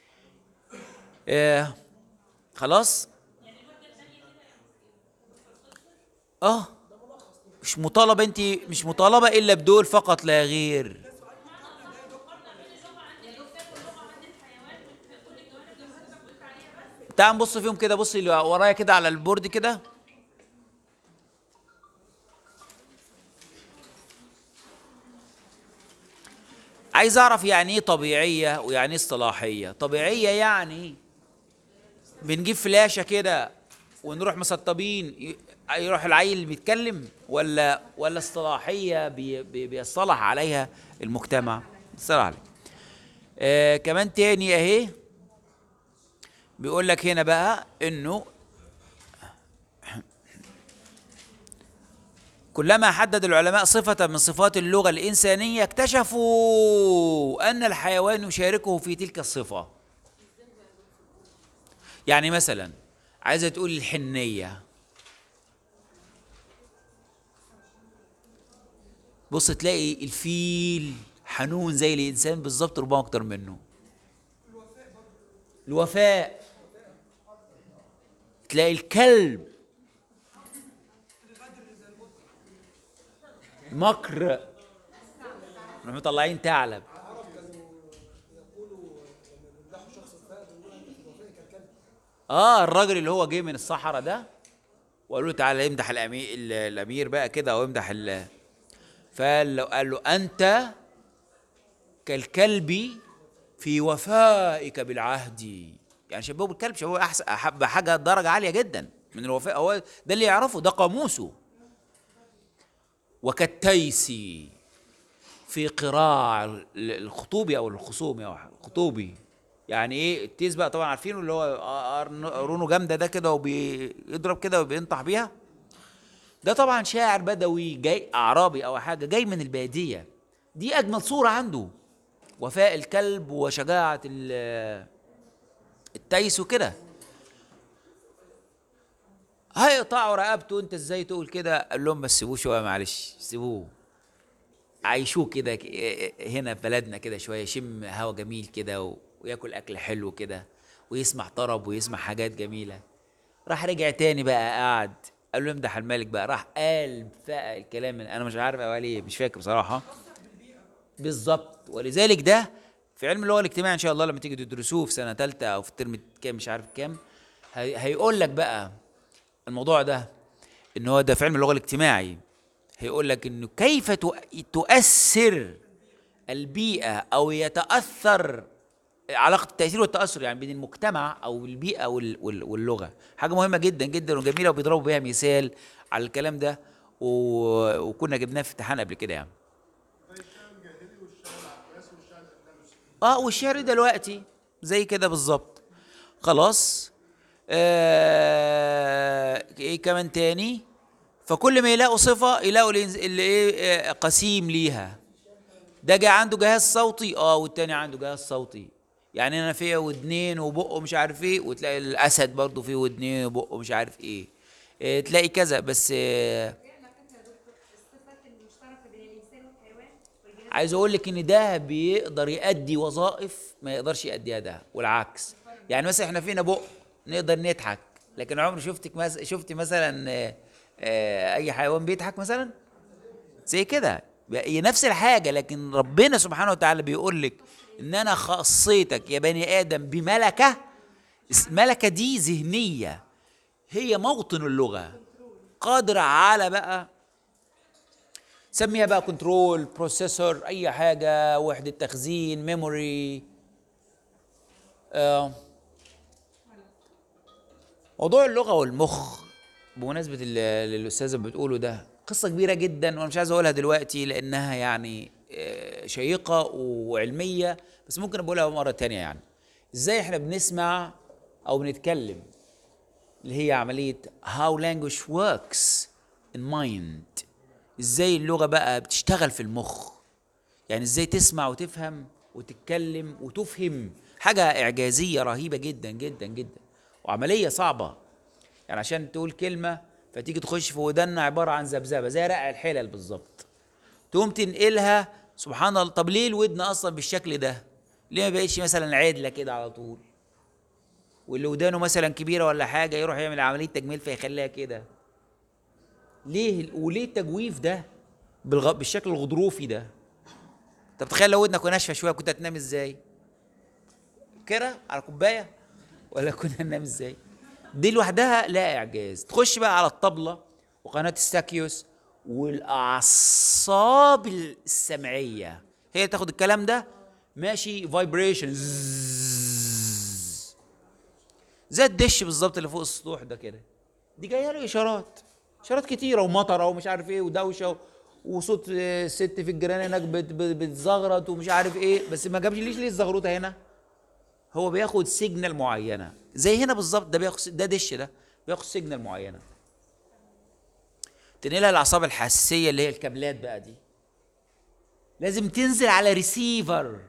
آه، خلاص اه مش مطالبه انت مش مطالبه الا بدول فقط لا غير تعال نبص فيهم كده بص اللي ورايا كده على البورد كده عايز اعرف يعني ايه طبيعيه ويعني ايه اصطلاحيه طبيعيه يعني بنجيب فلاشه كده ونروح مسطبين ي- يروح العيل اللي بيتكلم ولا ولا اصطلاحيه بي بي بيصطلح عليها المجتمع بيصطلح عليها آه كمان تاني اهي بيقول لك هنا بقى انه كلما حدد العلماء صفة من صفات اللغة الإنسانية اكتشفوا أن الحيوان يشاركه في تلك الصفة يعني مثلا عايزة تقول الحنية بص تلاقي الفيل حنون زي الإنسان بالظبط ربما أكتر منه الوفاء تلاقي الكلب مكر نروح مطلعين ثعلب اه الراجل اللي هو جه من الصحراء ده وقالوا له تعالى امدح الامير الامير بقى كده او امدح ال فقال له قال له انت كالكلب في وفائك بالعهد يعني شبهه بالكلب شبهه احسن احب حاجه درجه عاليه جدا من الوفاء هو ده اللي يعرفه ده قاموسه وكالتيس في قراع ال- الخطوبي او الخصومي او الخطوبي يعني ايه التيس بقى طبعا عارفينه اللي هو قرن- قرونه جامده ده كده وبيضرب كده وبينطح بيها ده طبعا شاعر بدوي جاي اعرابي او حاجه جاي من الباديه دي اجمل صوره عنده وفاء الكلب وشجاعه ال- التيس وكده هيقطعوا رقبته انت ازاي تقول كده قال لهم بس سيبوه شويه معلش سيبوه عيشوه كده ك- هنا في بلدنا كده شويه يشم هوا جميل كده و- وياكل اكل حلو كده ويسمع طرب ويسمع حاجات جميله راح رجع تاني بقى قعد قال له امدح الملك بقى راح قال بقى الكلام من انا مش عارف قال ايه مش فاكر بصراحه بالظبط ولذلك ده في علم اللغه الاجتماعي ان شاء الله لما تيجي تدرسوه في سنه ثالثه او في الترم كام مش عارف كام هي هيقول لك بقى الموضوع ده ان هو ده في علم اللغه الاجتماعي هيقول لك انه كيف تؤ- تؤثر البيئه او يتاثر علاقه التاثير والتاثر يعني بين المجتمع او البيئه وال- وال- واللغه حاجه مهمه جدا جدا وجميله وبيضربوا بيها مثال على الكلام ده و... وكنا جبناه في امتحان قبل كده يعني اه والشعر دلوقتي زي كده بالظبط خلاص آه ايه كمان تاني فكل ما يلاقوا صفه يلاقوا الإنز- اللي ايه آه، قسيم ليها ده جه عنده جهاز صوتي اه والتاني عنده جهاز صوتي يعني انا فيا ودنين وبقه مش عارف ايه وتلاقي الاسد برضه فيه ودنين وبقه مش عارف ايه, إيه تلاقي كذا بس آه الصفات المشتركه بين الانسان والحيوان والجهاز عايز اقول لك ان ده بيقدر يأدي وظائف ما يقدرش يأديها ده والعكس يعني مثلا احنا فينا بق نقدر نضحك لكن عمري شفتك مس... شفتي مثلا آه، آه، اي حيوان بيضحك مثلا زي كده هي نفس الحاجه لكن ربنا سبحانه وتعالى بيقول لك ان انا خصيتك يا بني ادم بملكه الملكه دي ذهنيه هي موطن اللغه قادره على بقى سميها بقى كنترول بروسيسور اي حاجه وحده تخزين ميموري آه. موضوع اللغه والمخ بمناسبه اللي اللي الاستاذه بتقوله ده قصه كبيره جدا وانا مش عايز اقولها دلوقتي لانها يعني آه، شيقه وعلميه بس ممكن اقولها مره تانية يعني ازاي احنا بنسمع او بنتكلم اللي هي عمليه how language works in mind ازاي اللغه بقى بتشتغل في المخ يعني ازاي تسمع وتفهم وتتكلم وتفهم حاجه اعجازيه رهيبه جدا جدا جدا وعمليه صعبه يعني عشان تقول كلمه فتيجي تخش في ودنا عباره عن ذبذبه زي رقع الحلل بالظبط تقوم تنقلها سبحان الله طب ليه الودن اصلا بالشكل ده ليه ما بقتش مثلا عدله كده على طول واللي ودانه مثلا كبيره ولا حاجه يروح يعمل عمليه تجميل فيخليها كده ليه وليه التجويف ده بالغ... بالشكل الغضروفي ده طب تخيل لو ودنك ناشفه شويه كنت هتنام ازاي كده على كوبايه ولا كنا هننام ازاي دي لوحدها لا اعجاز تخش بقى على الطبله وقناه الساكيوس والاعصاب السمعيه هي تاخد الكلام ده ماشي فايبريشن زي الدش بالظبط اللي فوق السطوح ده كده دي جايه له اشارات اشارات كتيره ومطره ومش عارف ايه ودوشه وصوت آه، ست في الجيران هناك بت- بت- بتزغرط ومش عارف ايه بس ما جابش ليش ليه الزغروطه هنا هو بياخد سيجنال معينه زي هنا بالظبط ده بياخد ده دش ده بياخد سيجنال معينه تنقلها الاعصاب الحساسيه اللي هي الكابلات بقى دي لازم تنزل على ريسيفر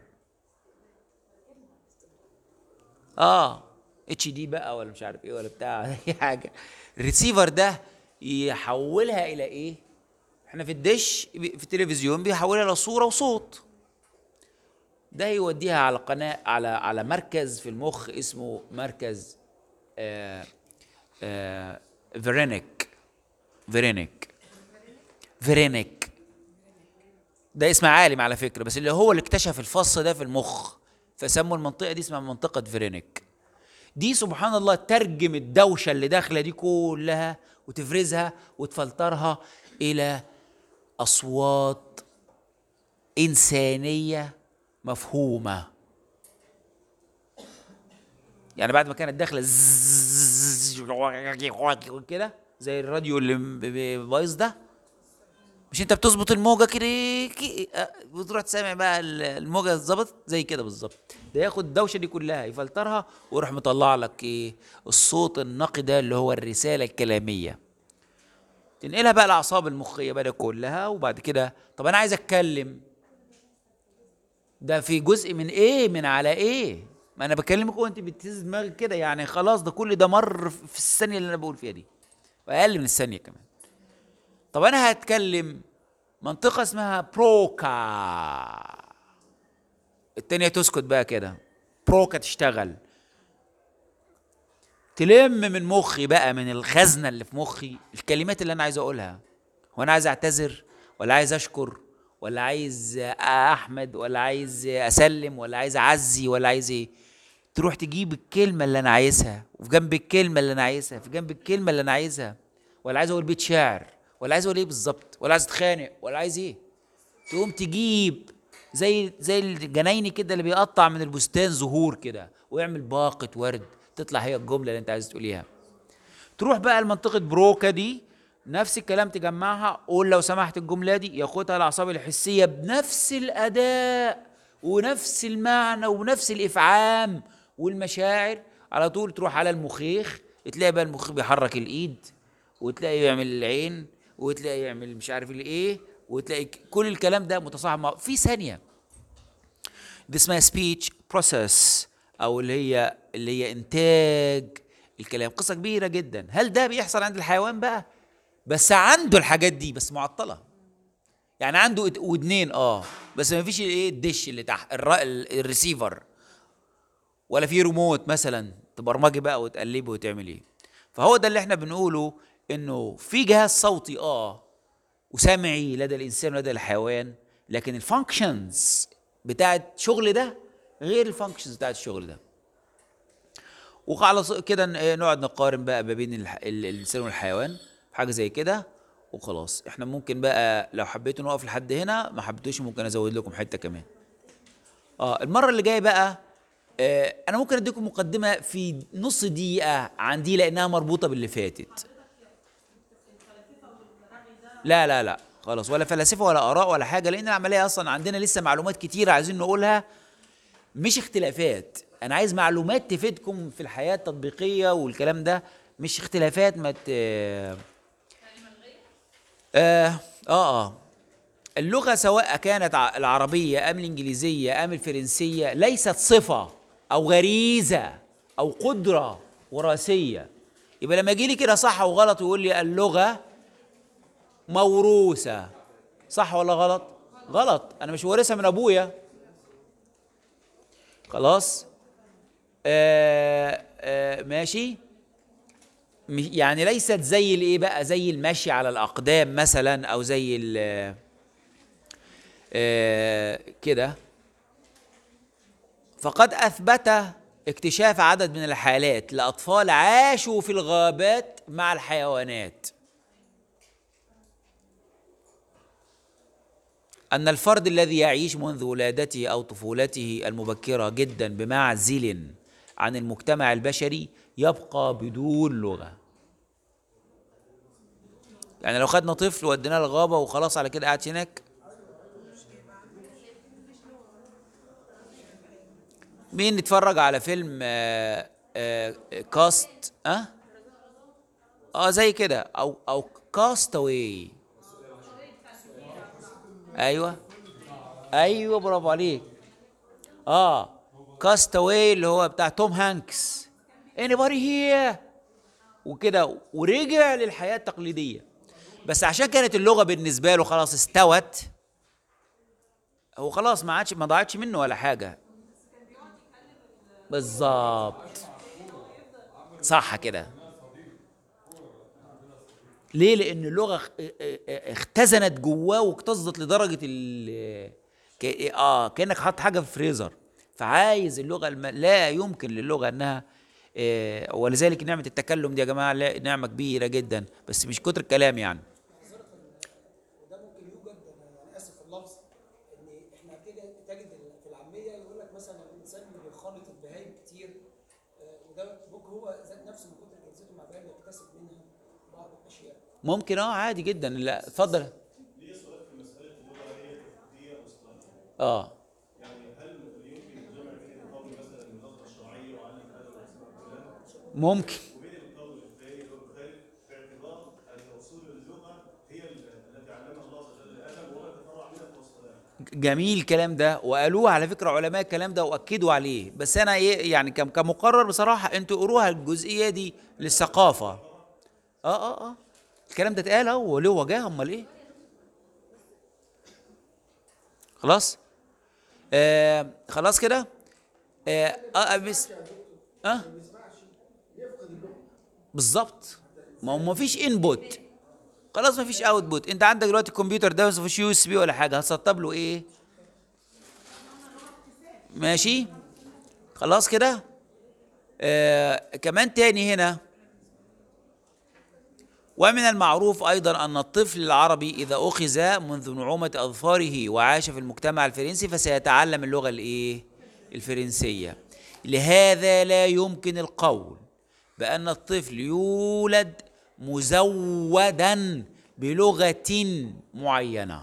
اه اتش دي بقى ولا مش عارف ايه ولا بتاع اي حاجه الريسيفر ده يحولها الى ايه احنا في الدش في التلفزيون بيحولها الى صوره وصوت ده يوديها على قناه على على مركز في المخ اسمه مركز آه آه فيرينيك فيرينيك فيرينيك ده اسم عالم على فكره بس اللي هو اللي اكتشف الفص ده في المخ فسموا المنطقه دي اسمها منطقه فيرينيك دي سبحان الله ترجم الدوشه اللي داخله دي كلها وتفرزها وتفلترها الى اصوات انسانيه مفهومه يعني بعد ما كانت داخله زzzz كده زي الراديو اللي م- ب- بايظ ده مش انت بتظبط الموجه كده كي- اه، وتروح تسمع بقى ال- الموجه اتظبطت زي كده بالظبط ده ياخد الدوشه دي كلها يفلترها ويروح مطلع لك ايه الصوت النقي ده اللي هو الرساله الكلاميه تنقلها بقى الاعصاب المخيه بقى كلها وبعد كده طب انا عايز اتكلم ده في جزء من ايه من على ايه ما انا بكلمك وانت بتهز دماغك كده يعني خلاص ده كل ده مر في الثانيه اللي انا بقول فيها دي واقل من الثانيه كمان طب انا هتكلم منطقه اسمها بروكا التانية تسكت بقى كده بروكا تشتغل تلم من مخي بقى من الخزنه اللي في مخي الكلمات اللي انا عايز اقولها هو انا عايز اعتذر ولا عايز اشكر ولا عايز احمد ولا عايز اسلم ولا عايز اعزي ولا عايز ايه تروح تجيب الكلمه اللي انا عايزها وفي جنب الكلمه اللي انا عايزها في جنب الكلمه اللي انا عايزها ولا عايز اقول بيت شعر ولا عايز اقول ايه بالظبط ولا عايز اتخانق ولا عايز ايه تقوم تجيب زي زي الجنايني كده اللي بيقطع من البستان زهور كده ويعمل باقة ورد تطلع هي الجملة اللي انت عايز تقوليها تروح بقى لمنطقة بروكا دي نفس الكلام تجمعها قول لو سمحت الجملة دي ياخدها الأعصاب الحسية بنفس الأداء ونفس المعنى ونفس الإفعام والمشاعر على طول تروح على المخيخ تلاقي بقى المخيخ بيحرك الإيد وتلاقي يعمل العين وتلاقي يعمل مش عارف الايه وتلاقي ك- كل الكلام ده متصاحب مع في ثانيه دي اسمها سبيتش بروسيس او اللي هي اللي هي انتاج الكلام قصه كبيره جدا هل ده بيحصل عند الحيوان بقى بس عنده الحاجات دي بس معطله يعني عنده ات- ودنين اه بس ما فيش الايه الدش اللي تحت الر- ال- الريسيفر ولا في ريموت مثلا تبرمجي بقى وتقلبي وتعمل ايه فهو ده اللي احنا بنقوله انه في جهاز صوتي اه وسمعي لدى الانسان ولدى الحيوان لكن الفانكشنز بتاعت شغل ده غير الفانكشنز بتاعت الشغل ده وعلى ص- كده ن- نقعد نقارن بقى ما بين الح- ال- الانسان والحيوان في حاجه زي كده وخلاص احنا ممكن بقى لو حبيتوا نقف لحد هنا ما حبيتوش ممكن ازود لكم حته كمان اه المره اللي جايه بقى آه انا ممكن اديكم مقدمه في نص دقيقه عن دي لانها مربوطه باللي فاتت لا لا لا خلاص ولا فلاسفه ولا اراء ولا حاجه لان العمليه اصلا عندنا لسه معلومات كتيره عايزين نقولها مش اختلافات انا عايز معلومات تفيدكم في الحياه التطبيقيه والكلام ده مش اختلافات ما ت... اه اه اه اللغه سواء كانت ع- العربيه ام الانجليزيه ام الفرنسيه ليست صفه او غريزه او قدره وراثيه يبقى لما يجي لي كده صح وغلط ويقول لي اللغه موروثه صح ولا غلط غلط انا مش وارثها من ابويا خلاص آه آه ماشي م- يعني ليست زي الايه بقى زي المشي على الاقدام مثلا او زي ال آه كده فقد اثبت اكتشاف عدد من الحالات لاطفال عاشوا في الغابات مع الحيوانات أن الفرد الذي يعيش منذ ولادته أو طفولته المبكرة جدا بمعزل عن المجتمع البشري يبقى بدون لغة يعني لو خدنا طفل وديناه الغابة وخلاص على كده قاعد هناك مين اتفرج على فيلم آه آه كاست اه اه زي كده او او كاستاوي ايوه ايوه برافو عليك اه كاستاوي اللي هو بتاع توم هانكس anybody here وكده ورجع للحياه التقليديه بس عشان كانت اللغه بالنسبه له خلاص استوت هو خلاص ما عادش ما ضاعتش منه ولا حاجه بالظبط صح كده ليه لان اللغه اخ- اختزنت جواه واكتظت لدرجه ال ك- اه كانك حاطط حاجه في فريزر فعايز اللغه الم... لا يمكن للغه انها آه ولذلك نعمه التكلم دي يا جماعه لا نعمه كبيره جدا بس مش كتر الكلام يعني وده ممكن يوجد انا يعني اسف في اللفظ ان احنا تجد تجد في العاميه يقول لك مثلا الانسان اللي بيخالط البهايم كتير آه، وده ممكن هو ذات نفسه من كتر جلسته مع البهايم يكتسب منها بعض الاشياء ممكن اه عادي جدا لا اتفضل اه ممكن جميل الكلام ده وقالوه على فكره علماء الكلام ده واكدوا عليه بس انا ايه يعني كم- كمقرر بصراحه انتوا قروها الجزئيه دي للثقافه اه اه اه الكلام ده اتقال اهو له وجاه امال ايه خلاص آه خلاص كده اه اه بس اه بالظبط ما هو ما فيش انبوت خلاص ما فيش اوتبوت انت عندك دلوقتي الكمبيوتر ده ما فيش يو اس بي ولا حاجه هتسطب له ايه ماشي خلاص كده آه كمان تاني هنا ومن المعروف أيضا أن الطفل العربي إذا أخذ منذ نعومة أظفاره وعاش في المجتمع الفرنسي فسيتعلم اللغة الإيه؟ الفرنسية لهذا لا يمكن القول بأن الطفل يولد مزودا بلغة معينة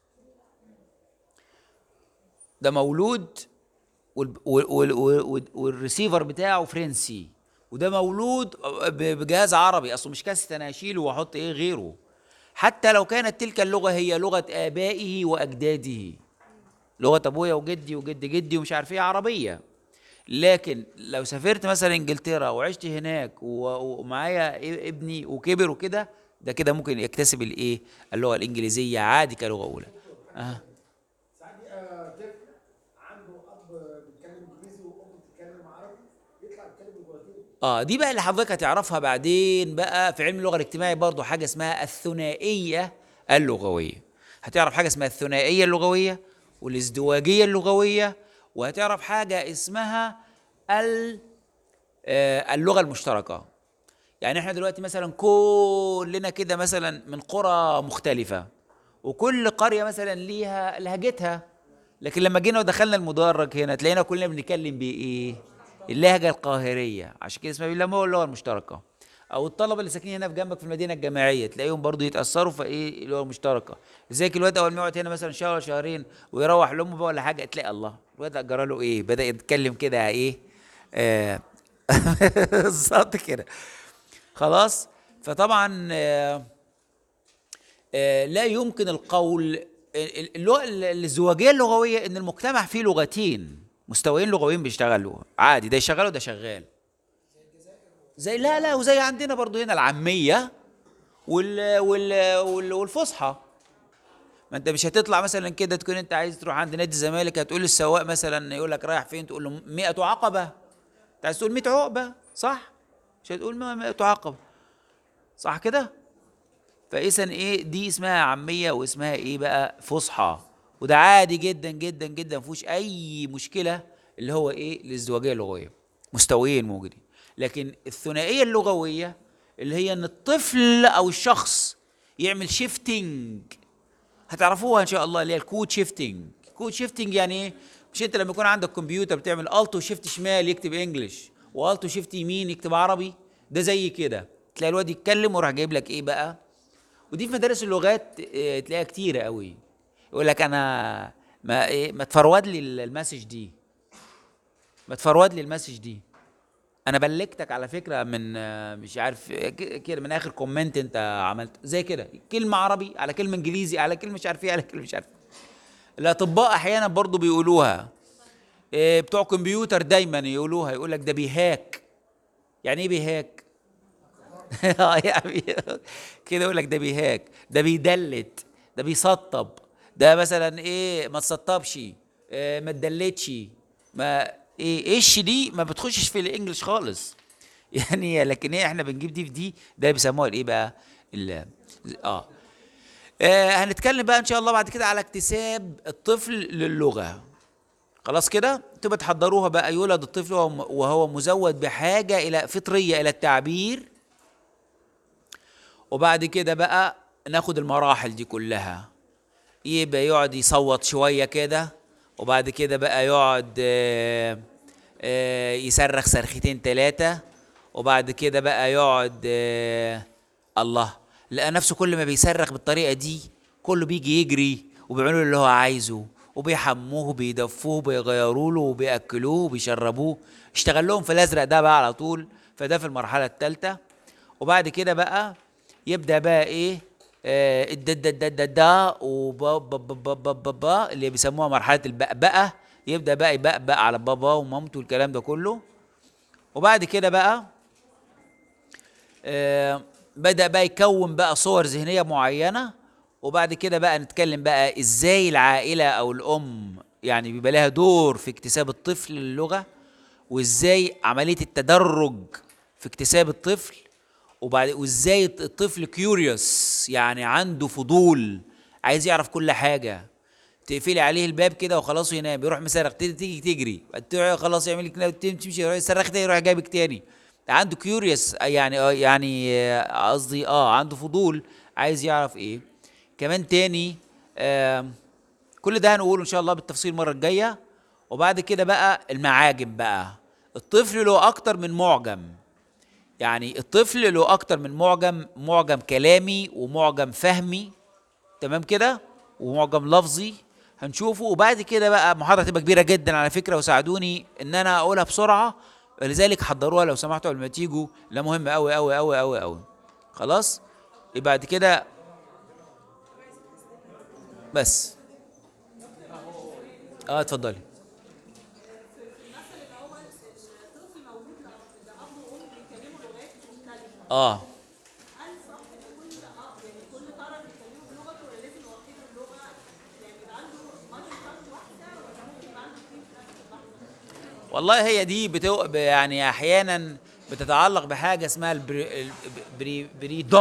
ده مولود وال- وال- وال- وال- والريسيفر بتاعه فرنسي وده مولود ب- بجهاز عربي اصله مش كاسه انا اشيله واحط ايه غيره حتى لو كانت تلك اللغه هي لغه ابائه واجداده لغه ابويا وجدي وجد جدي ومش عارف ايه عربيه لكن لو سافرت مثلا انجلترا وعشت هناك و- ومعايا إيه- ابني وكبر وكده ده كده ممكن يكتسب الايه اللغه الانجليزيه عادي كلغه اولى اه ساعات يبقى طفل عنده اب بيتكلم انجليزي وام بتتكلم عربي يطلع يتكلم اللغتين اه دي بقى اللي حضرتك هتعرفها بعدين بقى في علم اللغه الاجتماعي برضو حاجه اسمها الثنائيه اللغويه هتعرف حاجه اسمها الثنائيه اللغويه والازدواجيه اللغويه وهتعرف حاجه اسمها ال آه، اللغه المشتركه يعني احنا دلوقتي مثلا كلنا كده مثلا من قرى مختلفه وكل قريه مثلا ليها لهجتها لكن لما جينا ودخلنا المدرج هنا تلاقينا كلنا بنتكلم بايه اللهجه القاهريه عشان كده اسمها بالله هو اللغه المشتركه او الطلبه اللي ساكنين هنا في جنبك في المدينه الجامعيه تلاقيهم برضو يتاثروا في ايه اللغه المشتركه ازيك الواد اول ما يقعد هنا مثلا شهر شهرين ويروح لامه بقى ولا حاجه تلاقي الله الواد جرى له ايه بدا يتكلم كده ايه آه بالظبط كده خلاص فطبعا آه آه، لا يمكن القول ال- اللغة الازدواجية اللغوية ان المجتمع فيه لغتين مستويين لغويين بيشتغلوا عادي ده يشغل وده شغال زي لا لا وزي عندنا برضو هنا العامية وال وال وال والفصحى ما انت مش هتطلع مثلا كده تكون انت عايز تروح عند نادي الزمالك هتقول للسواق مثلا يقول لك رايح فين تقول له 100 عقبة انت عايز تقول 100 عقبة صح مش هتقول 100 عقبة صح كده فاذا ايه دي اسمها عاميه واسمها ايه بقى فصحى وده عادي جدا جدا جدا مفيهوش اي مشكله اللي هو ايه الازدواجيه اللغويه مستويين موجودين لكن الثنائيه اللغويه اللي هي ان الطفل او الشخص يعمل شيفتنج هتعرفوها ان شاء الله اللي هي الكود شيفتنج كود شيفتنج يعني ايه مش انت لما يكون عندك كمبيوتر بتعمل الت وشيفت شمال يكتب انجلش والت وشيفت يمين يكتب عربي ده زي كده تلاقي الواد يتكلم وراح جايب لك ايه بقى ودي في مدارس اللغات آه، تلاقيها كتيره قوي يقول لك انا ما إيه ما تفرود لي المسج دي ما تفرود لي المسج دي انا بلغتك على فكره من آه، مش عارف آه، ك- كده من اخر كومنت انت عملت زي كده كلمه عربي على كلمه انجليزي على كلمه مش عارف ايه على كلمه مش عارف إيه. الاطباء احيانا برضو بيقولوها إيه، بتوع كمبيوتر دايما يقولوها يقول لك ده بيهاك يعني ايه بيهاك اه يعني كده يقول لك ده بيهاك ده بيدلت ده بيسطب ده مثلا ايه ما تسطبش آه ما تدلتش ما ايه ايش دي ما بتخشش في الانجليش خالص يعني لكن ايه احنا بنجيب دي في دي ده بيسموها الايه بقى ال- اه آه هنتكلم بقى ان شاء الله بعد كده على اكتساب الطفل للغه خلاص كده تبقى تحضروها بقى يولد الطفل وهو- وهو مزود بحاجه الى فطريه الى التعبير وبعد كده بقى ناخد المراحل دي كلها يبقى يقعد يصوت شويه كده وبعد كده بقى يقعد آه، آه، يصرخ صرختين ثلاثه وبعد كده بقى يقعد آه، الله لقى نفسه كل ما بيصرخ بالطريقه دي كله بيجي يجري وبيعملوا اللي هو عايزه وبيحموه وبيدفوه وبيغيروا له وبياكلوه وبيشربوه اشتغل لهم في الازرق ده بقى على طول فده في المرحله الثالثه وبعد كده بقى يبدا بقى ايه آه، الدا دا دا دا دا وبا با با با با با با اللي بيسموها مرحله البقبقه يبدا بقى يبقبق على بابا ومامته والكلام ده كله وبعد كده بقى آه، بدأ بقى يكون بقى صور ذهنية معينة وبعد كده بقى نتكلم بقى ازاي العائلة او الام يعني بيبقى لها دور في اكتساب الطفل للغة وازاي عملية التدرج في اكتساب الطفل وبعد وازاي الطفل كيوريوس يعني عنده فضول عايز يعرف كل حاجة تقفلي عليه الباب كده وخلاص ينام يروح مسرق تيجي تيجي تجري بعد تروح خلاص يعمل كده تمشي يروح يصرخ تاني يروح جايبك تاني عنده كيوريوس يعني آه يعني آه، قصدي اه عنده فضول عايز يعرف ايه كمان تاني آه كل ده هنقوله ان شاء الله بالتفصيل المره الجايه وبعد كده بقى المعاجم بقى الطفل له اكتر من معجم يعني الطفل له اكتر من معجم معجم كلامي ومعجم فهمي تمام كده ومعجم لفظي هنشوفه وبعد كده بقى محاضره تبقى كبيره جدا على فكره وساعدوني ان انا اقولها بسرعه لذلك حضروها لو سمحتوا قبل ما تيجوا لا مهم قوي قوي قوي قوي قوي خلاص يبقى بعد كده بس اه اتفضلي اه هل صح ان كل اب يعني كل طرف يكلمه بلغته ولا لازم يوحد له اللغه يعني يبقى عنده مالتي تاتش واحده ولا ممكن يبقى عنده اثنين في نفس اللحظه؟ والله هي دي بتو... يعني احيانا بتتعلق بحاجه اسمها البري... البري... بري...